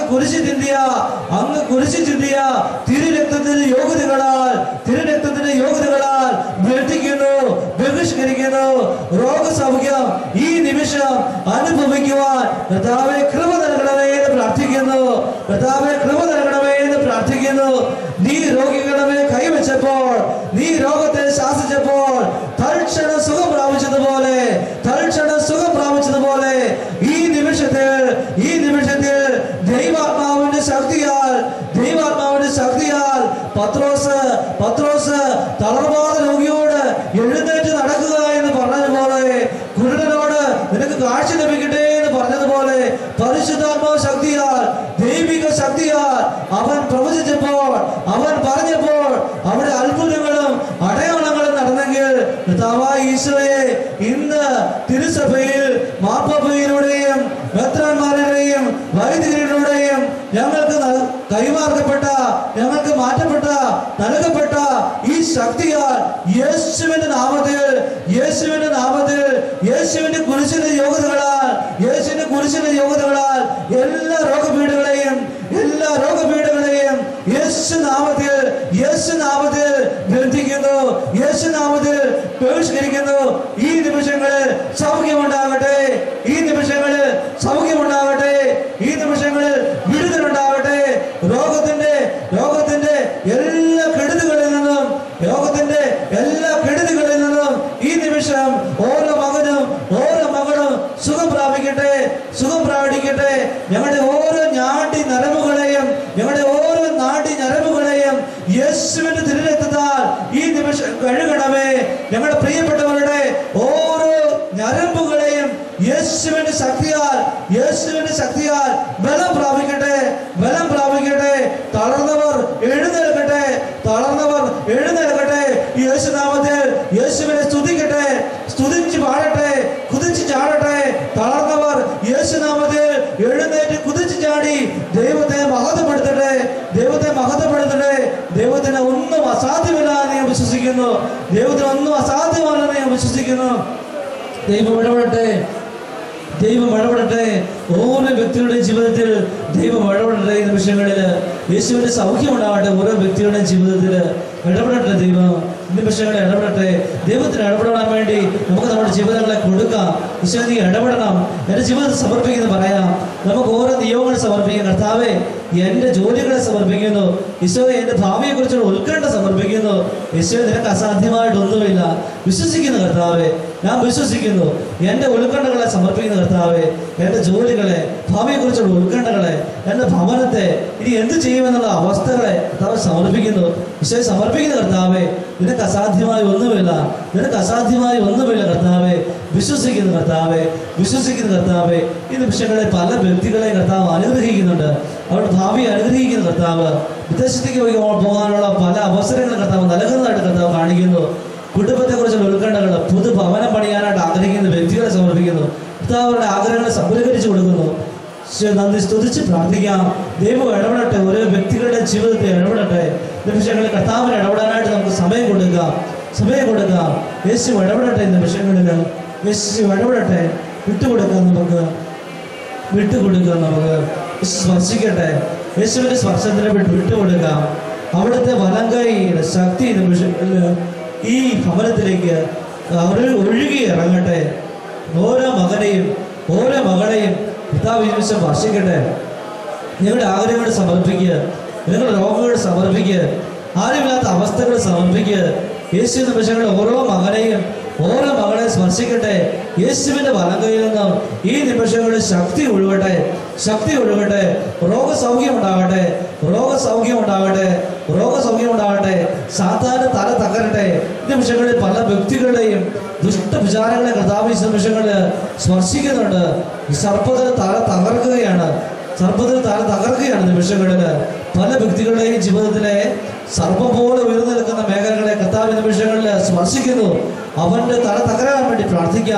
കുരിശി ചിന്തിയ അങ്ങ് കുരിശി ചിന്തിയ തിരുരക്തത്തിന്റെ യോഗ്യതകളാൽ തിരുരക്തത്തിന്റെ യോഗ്യതകളാൽ ബ്രട്ടിക്കുന്നു ബഹിഷ്കരിക്കുന്നു രോഗസൗഖ്യം ഈ നിമിഷം അനുഭവിക്കുവാൻ കർത്താവെ കൃപ നൽകണമേ എന്ന് പ്രാർത്ഥിക്കുന്നു കർത്താവെ കൃപ നൽകണമേ എന്ന് പ്രാർത്ഥിക്കുന്നു നീ രോഗികളെ കൈവച്ചപ്പോൾ നീ രോഗത്തെ ശാസിച്ചപ്പോൾ തൽക്ഷണം സുഖം പ്രാപിച്ചതുപോലെ തൽക്ഷണം സുഖം പ്രാപിച്ചതുപോലെ ഈ നിമിഷത്തിൽ ഈ നിമിഷത്തിൽ ദൈവാത്മാവിന്റെ ശക്തിയാൽ ദൈവാത്മാവിന്റെ ശക്തിയാൽ പത്രോസ് പത്രോസ് തളർവാദ രോഗിയോട് എഴുന്നേറ്റ് നടക്കുക എന്ന് പറഞ്ഞതുപോലെ കുരുടനോട് നിനക്ക് കാഴ്ച ലഭിക്കട്ടെ എന്ന് പറഞ്ഞതുപോലെ പരിശുദ്ധാത്മാവ് ശക്തിയാൽ ദൈവിക ശക്തിയാൽ അവൻ പ്രവചിച്ചപ്പോൾ അവൻ പറഞ്ഞപ്പോൾ അവിടെ അത്ഭുതങ്ങളും അടയാളങ്ങളും നടന്നെങ്കിൽ കർത്താവായ ഈശോയെ ഇന്ന് തിരുസഭയിൽ മാപ്പഭയിലൂടെയും മെത്രാന്മാരുടെയും വൈദികരുടെയും ഞങ്ങൾക്ക് നൽ- കൈമാർക്കപ്പെട്ട ഞങ്ങൾക്ക് മാറ്റപ്പെട്ട നൽകപ്പെട്ട ഈ ശക്തിയാൽ യേശുവിന്റെ നാമത്തിൽ യേശുവിന്റെ നാമത്തിൽ യേശുവിന്റെ കുരിശിന്റെ യോഗ്യതകളാൽ യേശുവിന്റെ കുരിശിന്റെ യോഗ്യതകളാൽ എല്ലാ രോഗപീഠകളെയും എല്ലാ രോഗപീഠകളെയും യേശു നാമത്തിൽ യേശു നാമത്തിൽ ബന്ധിക്കുന്നു യേശു നാമത്തിൽ ബഹിഷ്കരിക്കുന്നു ഈ നിമിഷങ്ങളിൽ സൗഖ്യമുണ്ടാകട്ടെ ഈ നിമിഷങ്ങളിൽ സൗഖ്യമുണ്ടാകട്ടെ ഈ നിമിഷങ്ങളിൽ വിടുതലുണ്ടാകട്ടെ രോഗത്തിന്റെ രോഗത്തിന്റെ എല്ലാ കെടുതികളിൽ നിന്നും രോഗത്തിന്റെ എല്ലാ കെടുതികളിൽ നിന്നും ഈ നിമിഷം ഓരോ മകനും ഓരോ മകളും സുഖം പ്രാപിക്കട്ടെ സുഖം പ്രാപിക്കട്ടെ ഞങ്ങളുടെ ഓരോ ഞാണ്ടി നരമ്പുകളെയും ഞങ്ങളുടെ ഓരോ നാടി ഞരമ്പുകളെയും യേശുവിന്റെ തിരുരക്തത്താൽ ഈ നിമിഷം കഴുകണമേ ഞങ്ങളുടെ പ്രിയപ്പെട്ടവരുടെ ഓരോ ഞരമ്പുകളെയും യേശുവിന്റെ ശക്തിയാൽ യേശുവിന്റെ ശക്തിയാൽ ബലം പ്രാപിക്കട്ടെ ബലം പ്രാപിക്കട്ടെ തളർന്നവർ എഴുന്നേൽക്കട്ടെ തളർന്നവർ എഴുന്നേൽക്കട്ടെ യേശുനാമത്തിൽ യേശുവിനെ സ്തുതിക്കട്ടെ സ്തുതിച്ച് പാടട്ടെ കുതിച്ച് ചാടട്ടെ തളർന്നവർ യേശുനാമത്തിൽ എഴുന്നേറ്റ് കുതിച്ച് ചാടി ദൈവത്തെ മഹത്വപ്പെടുത്തട്ടെ ദൈവത്തെ മഹത്വപ്പെടുത്തട്ടെ ദൈവത്തിന് ഒന്നും അസാധ്യമല്ല എന്ന് ഞാൻ വിശ്വസിക്കുന്നു ദൈവത്തിന് ഒന്നും അസാധ്യമല്ലെന്ന് ഞാൻ വിശ്വസിക്കുന്നു ദൈവം ഇടപെടട്ടെ ദൈവം ഇടപെടട്ടെ ഓരോ വ്യക്തികളുടെയും ജീവിതത്തിൽ ദൈവം ഇടപെടട്ടെ ഈ നിമിഷങ്ങളിൽ യേശുവിന്റെ സൗഖ്യം ഉണ്ടാവട്ടെ ഓരോ വ്യക്തികളുടെയും ജീവിതത്തിൽ ഇടപെടട്ടെ ദൈവം ഈ നിമിഷങ്ങളിൽ ഇടപെടട്ടെ ദൈവത്തിന് ഇടപെടാൻ വേണ്ടി നമുക്ക് നമ്മുടെ ജീവിതങ്ങളെ കൊടുക്കാം ഈശോ നീ ഇടപെടണം എൻ്റെ ജീവിതം സമർപ്പിക്കുന്നു പറയാം നമുക്ക് ഓരോ നിയോഗങ്ങൾ സമർപ്പിക്കാം കർത്താവേ എൻ്റെ ജോലികളെ സമർപ്പിക്കുന്നു ഈശോ എൻ്റെ ഭാവിയെക്കുറിച്ചുള്ള ഉത്കണ്ഠ സമർപ്പിക്കുന്നു ഈശോ നിനക്ക് അസാധ്യമായിട്ടൊന്നുമില്ല വിശ്വസിക്കുന്നു കർത്താവേ ഞാൻ വിശ്വസിക്കുന്നു എൻ്റെ ഉത്കണ്ഠകളെ സമർപ്പിക്കുന്ന കർത്താവേ എൻ്റെ ജോലികളെ ഭാവിയെക്കുറിച്ചുള്ള ഉത്കണ്ഠകളെ എൻ്റെ ഭവനത്തെ ഇനി എന്ത് ചെയ്യുമെന്നുള്ള അവസ്ഥകളെ കർത്താവ് സമർപ്പിക്കുന്നു ഈശോയെ സമർപ്പിക്കുന്ന കർത്താവേ നിനക്ക് അസാധ്യമായി ഒന്നുമില്ല നിനക്ക് അസാധ്യമായി ഒന്നുമില്ല കർത്താവേ വിശ്വസിക്കുന്ന കർത്താവേ വിശ്വസിക്കുന്ന കർത്താവേ ഈ നിമിഷങ്ങളിൽ പല വ്യക്തികളെ കർത്താവ് അനുഗ്രഹിക്കുന്നുണ്ട് അവരുടെ ഭാവി അനുഗ്രഹിക്കുന്ന കർത്താവ് വിദേശത്തേക്ക് പോയി പോകാനുള്ള പല അവസരങ്ങളും കർത്താവ് നൽകുന്നതായിട്ട് കർത്താവ് കാണിക്കുന്നു കുടുംബത്തെക്കുറിച്ചുള്ള ഉത്കണ്ഠകൾ പുതു ഭവനം പണിയാനായിട്ട് ആഗ്രഹിക്കുന്ന വ്യക്തികളെ സമർപ്പിക്കുന്നു കർത്താവ് അവരുടെ ആഗ്രഹങ്ങളെ സഫലീകരിച്ചു കൊടുക്കുന്നു ഈശോയെ നന്ദി സ്തുതിച്ച് പ്രാർത്ഥിക്കാം ദൈവം ഇടപെടട്ടെ ഓരോ വ്യക്തികളുടെ ജീവിതത്തെ ഇടപെടട്ടെ നിമിഷങ്ങളിൽ കർത്താവിന് ഇടപെടാനായിട്ട് നമുക്ക് സമയം കൊടുക്കാം സമയം കൊടുക്കാം യേശു ഇടപെടട്ടെ ഈ നിമിഷങ്ങളിൽ യേശു ഇടപെടട്ടെ വിട്ടുകൊടുക്കാം നമുക്ക് വിട്ടുകൊടുക്കാം നമുക്ക് യേശു സ്പർശിക്കട്ടെ യേശുവിന്റെ സ്പർശത്തിന് വിട്ട് വിട്ടുകൊടുക്കാം അവിടുത്തെ വലങ്കൈയുടെ ശക്തി ഈ നിമിഷങ്ങളിൽ ഈ ഭവനത്തിലേക്ക് അവർ ഒഴുകി ഇറങ്ങട്ടെ ഓരോ മകനെയും ഓരോ മകളെയും പിതാവ് ഈ നിമിഷം സ്പർശിക്കട്ടെ നിങ്ങളുടെ ആഗ്രഹങ്ങൾ സമർപ്പിക്കുക നിങ്ങളുടെ രോഗങ്ങൾ സമർപ്പിക്കുക ആരുമില്ലാത്ത അവസ്ഥകൾ സമർപ്പിക്കുക യേശു നിമിഷങ്ങളിൽ ഓരോ മകനെയും ഓരോ മകളെ സ്പർശിക്കട്ടെ യേശുവിന്റെ വലങ്കയിൽ നിന്നും ഈ നിമിഷങ്ങളിൽ ശക്തി ഒഴുകട്ടെ ശക്തി ഒഴുകട്ടെ രോഗസൗഖ്യം ഉണ്ടാകട്ടെ രോഗസൗഖ്യം ഉണ്ടാകട്ടെ രോഗസൗഖ്യം ഉണ്ടാകട്ടെ സാധാരണ തല തകരട്ടെ ഈ നിമിഷങ്ങളിൽ പല വ്യക്തികളുടെയും ദുഷ്ടവിചാരങ്ങളെ കർത്താവ് ഈ നിമിഷങ്ങളിൽ സ്പർശിക്കുന്നുണ്ട് ഈ സർപ്പത്തിന് തല തകർക്കുകയാണ് സർപ്പത്തിന് തല തകർക്കുകയാണ് നിമിഷങ്ങളിൽ പല വ്യക്തികളുടെയും ജീവിതത്തിലെ സർപ്പം പോലെ ഉയർന്നു നിൽക്കുന്ന മേഖലകളെ കർത്താവ് നിമിഷങ്ങളിൽ സ്പർശിക്കുന്നു അവന്റെ തല തകരാൻ വേണ്ടി പ്രാർത്ഥിക്കാം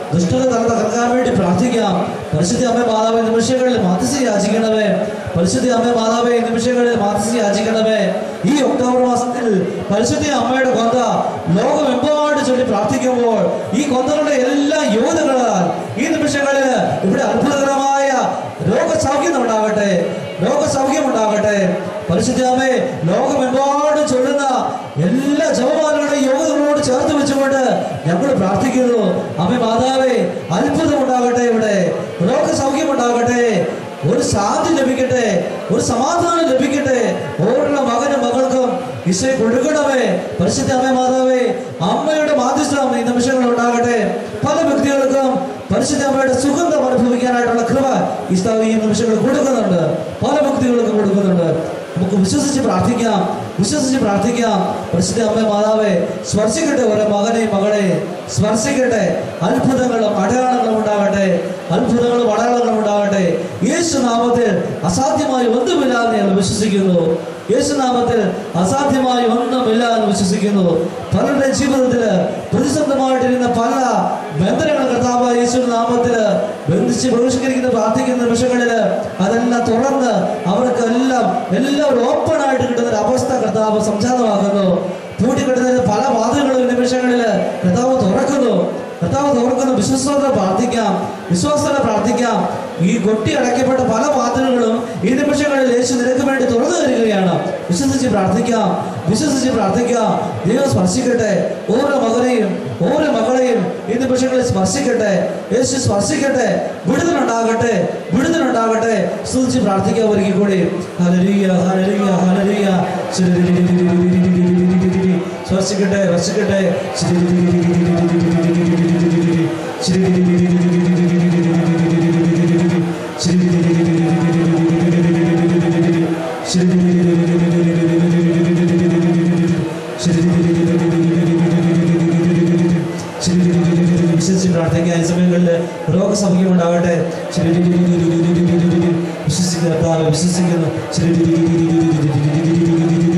ദുഷ്ടത തല തകർക്കാൻ വേണ്ടി പ്രാർത്ഥിക്കാം പരിശുദ്ധ അമ്മ മാതാവേ നിമിഷങ്ങളിൽ മാതൃശ്രീ യാചിക്കണമേ പരിശുദ്ധ അമ്മ മാതാവേ നിമിഷങ്ങളിൽ മാതൃശ്രീ യാചിക്കണമേ ഈ ഒക്ടോബർ മാസത്തിൽ പരിശുദ്ധ അമ്മയുടെ കൊന്ത ലോകമെമ്പാട് ചൊല്ലി പ്രാർത്ഥിക്കുമ്പോൾ ഈ കൊന്തകളുടെ എല്ലാ യോധകളാൽ ഈ നിമിഷങ്ങളിൽ ഇവിടെ അത്ഭുതകരമായ രോഗസൗഖ്യം ഉണ്ടാകട്ടെ രോഗസൗഖ്യം ഉണ്ടാകട്ടെ പരിശുദ്ധ അമ്മേ ലോകമെമ്പാട് ചൊല്ലുന്ന എല്ലാ ജപമാലകളുടെ യോഗങ്ങളോട് ചേർത്ത് വെച്ചുകൊണ്ട് ഞങ്ങൾ പ്രാർത്ഥിക്കുന്നു അമ്മ മാതാവേ അത്ഭുതം ഉണ്ടാകട്ടെ ഇവിടെ രോഗസൗഖ്യം ഉണ്ടാകട്ടെ ഒരു ശാന്തി ലഭിക്കട്ടെ ഒരു സമാധാനം ലഭിക്കട്ടെ ഓരോ മകനും മകൾക്കും ഈശോയെ കൊടുക്കണമേ പരിശുദ്ധ അമ്മ മാതാവേ അമ്മയുടെ മാധ്യസ്ഥം ഈ നിമിഷങ്ങൾ ഉണ്ടാകട്ടെ പല വ്യക്തികൾക്കും പരിശുദ്ധ അമ്മയുടെ സുഗന്ധം അനുഭവിക്കാനായിട്ടുള്ള കൃപ ഈശോ ഈ നിമിഷങ്ങൾ കൊടുക്കുന്നുണ്ട് പല വ്യക്തികൾക്കും കൊടുക്കുന്നുണ്ട് നമുക്ക് വിശ്വസിച്ച് പ്രാർത്ഥിക്കാം വിശ്വസിച്ച് പ്രാർത്ഥിക്കാം പരിശുദ്ധ അമ്മ മാതാവേ സ്പർശിക്കട്ടെ ഓരോ മകനെയും മകളെ സ്പർശിക്കട്ടെ അത്ഭുതങ്ങളും അടയാളങ്ങളും ഉണ്ടാകട്ടെ അത്ഭുതങ്ങളും അടയാളങ്ങളും ഉണ്ടാകട്ടെ യേശു നാമത്തിൽ അസാധ്യമായി ഒന്നുമില്ല എന്ന് ഞങ്ങൾ വിശ്വസിക്കുന്നു യേശു നാമത്തിൽ അസാധ്യമായി ഒന്നുമില്ല എന്ന് വിശ്വസിക്കുന്നു പലരുടെ ജീവിതത്തിൽ പ്രതിസന്ധമായിട്ടിരുന്ന പല ബന്ധനങ്ങൾ കർത്താവ് യേശു നാമത്തിൽ ബന്ധിച്ച് ബഹിഷ്കരിക്കുന്ന പ്രാർത്ഥിക്കുന്ന നിമിഷങ്ങളിൽ അതെല്ലാം തുറന്ന് അവർക്കെല്ലാം എല്ലാവരും ഓപ്പൺ ആയിട്ട് കിട്ടുന്ന ഒരു അവസ്ഥ കർത്താവ് സംജാതമാക്കുന്നു പൂട്ടിക്കിട്ടുന്ന പല വാതിലുകളും നിമിഷങ്ങളിൽ കർത്താവ് തുറക്കുന്നു കർത്താവ് തുറക്കുന്നു വിശ്വസത്തോടെ പ്രാർത്ഥിക്കാം വിശ്വാസത്തോടെ പ്രാർത്ഥിക്കാം ഈ കൊട്ടി അടയ്ക്കപ്പെട്ട പല വാതിലുകളും ഈ നിമിഷങ്ങളിൽ യേശു നിനക്ക് വേണ്ടി തുറന്നു തരികയാണ് വിശ്വസിച്ച് പ്രാർത്ഥിക്കാം വിശ്വസിച്ച് പ്രാർത്ഥിക്കാം ദൈവം സ്പർശിക്കട്ടെ ഓരോ മകനെയും ഓരോ മകളെയും ഈ നിമിഷങ്ങളിൽ സ്പർശിക്കട്ടെ യേശു സ്പർശിക്കട്ടെ വിടുതലുണ്ടാകട്ടെ വിടുതലുണ്ടാകട്ടെ സ്തുതിച്ച് പ്രാർത്ഥിക്കാം ഒരിക്കൽ കൂടി ഹലരിയ ഹലരിയ ഹലരിയ സ്പർശിക്കട്ടെ സ്പർശിക്കട്ടെ വിശ്വസിച്ച് പ്രാർത്ഥിക്കാൻ ഈ സമയങ്ങളിൽ രോഗസൗഖ്യം ഉണ്ടാകട്ടെ വിശ്വസിക്കുന്ന കർത്താവേ, വിശ്വസിക്കുന്നു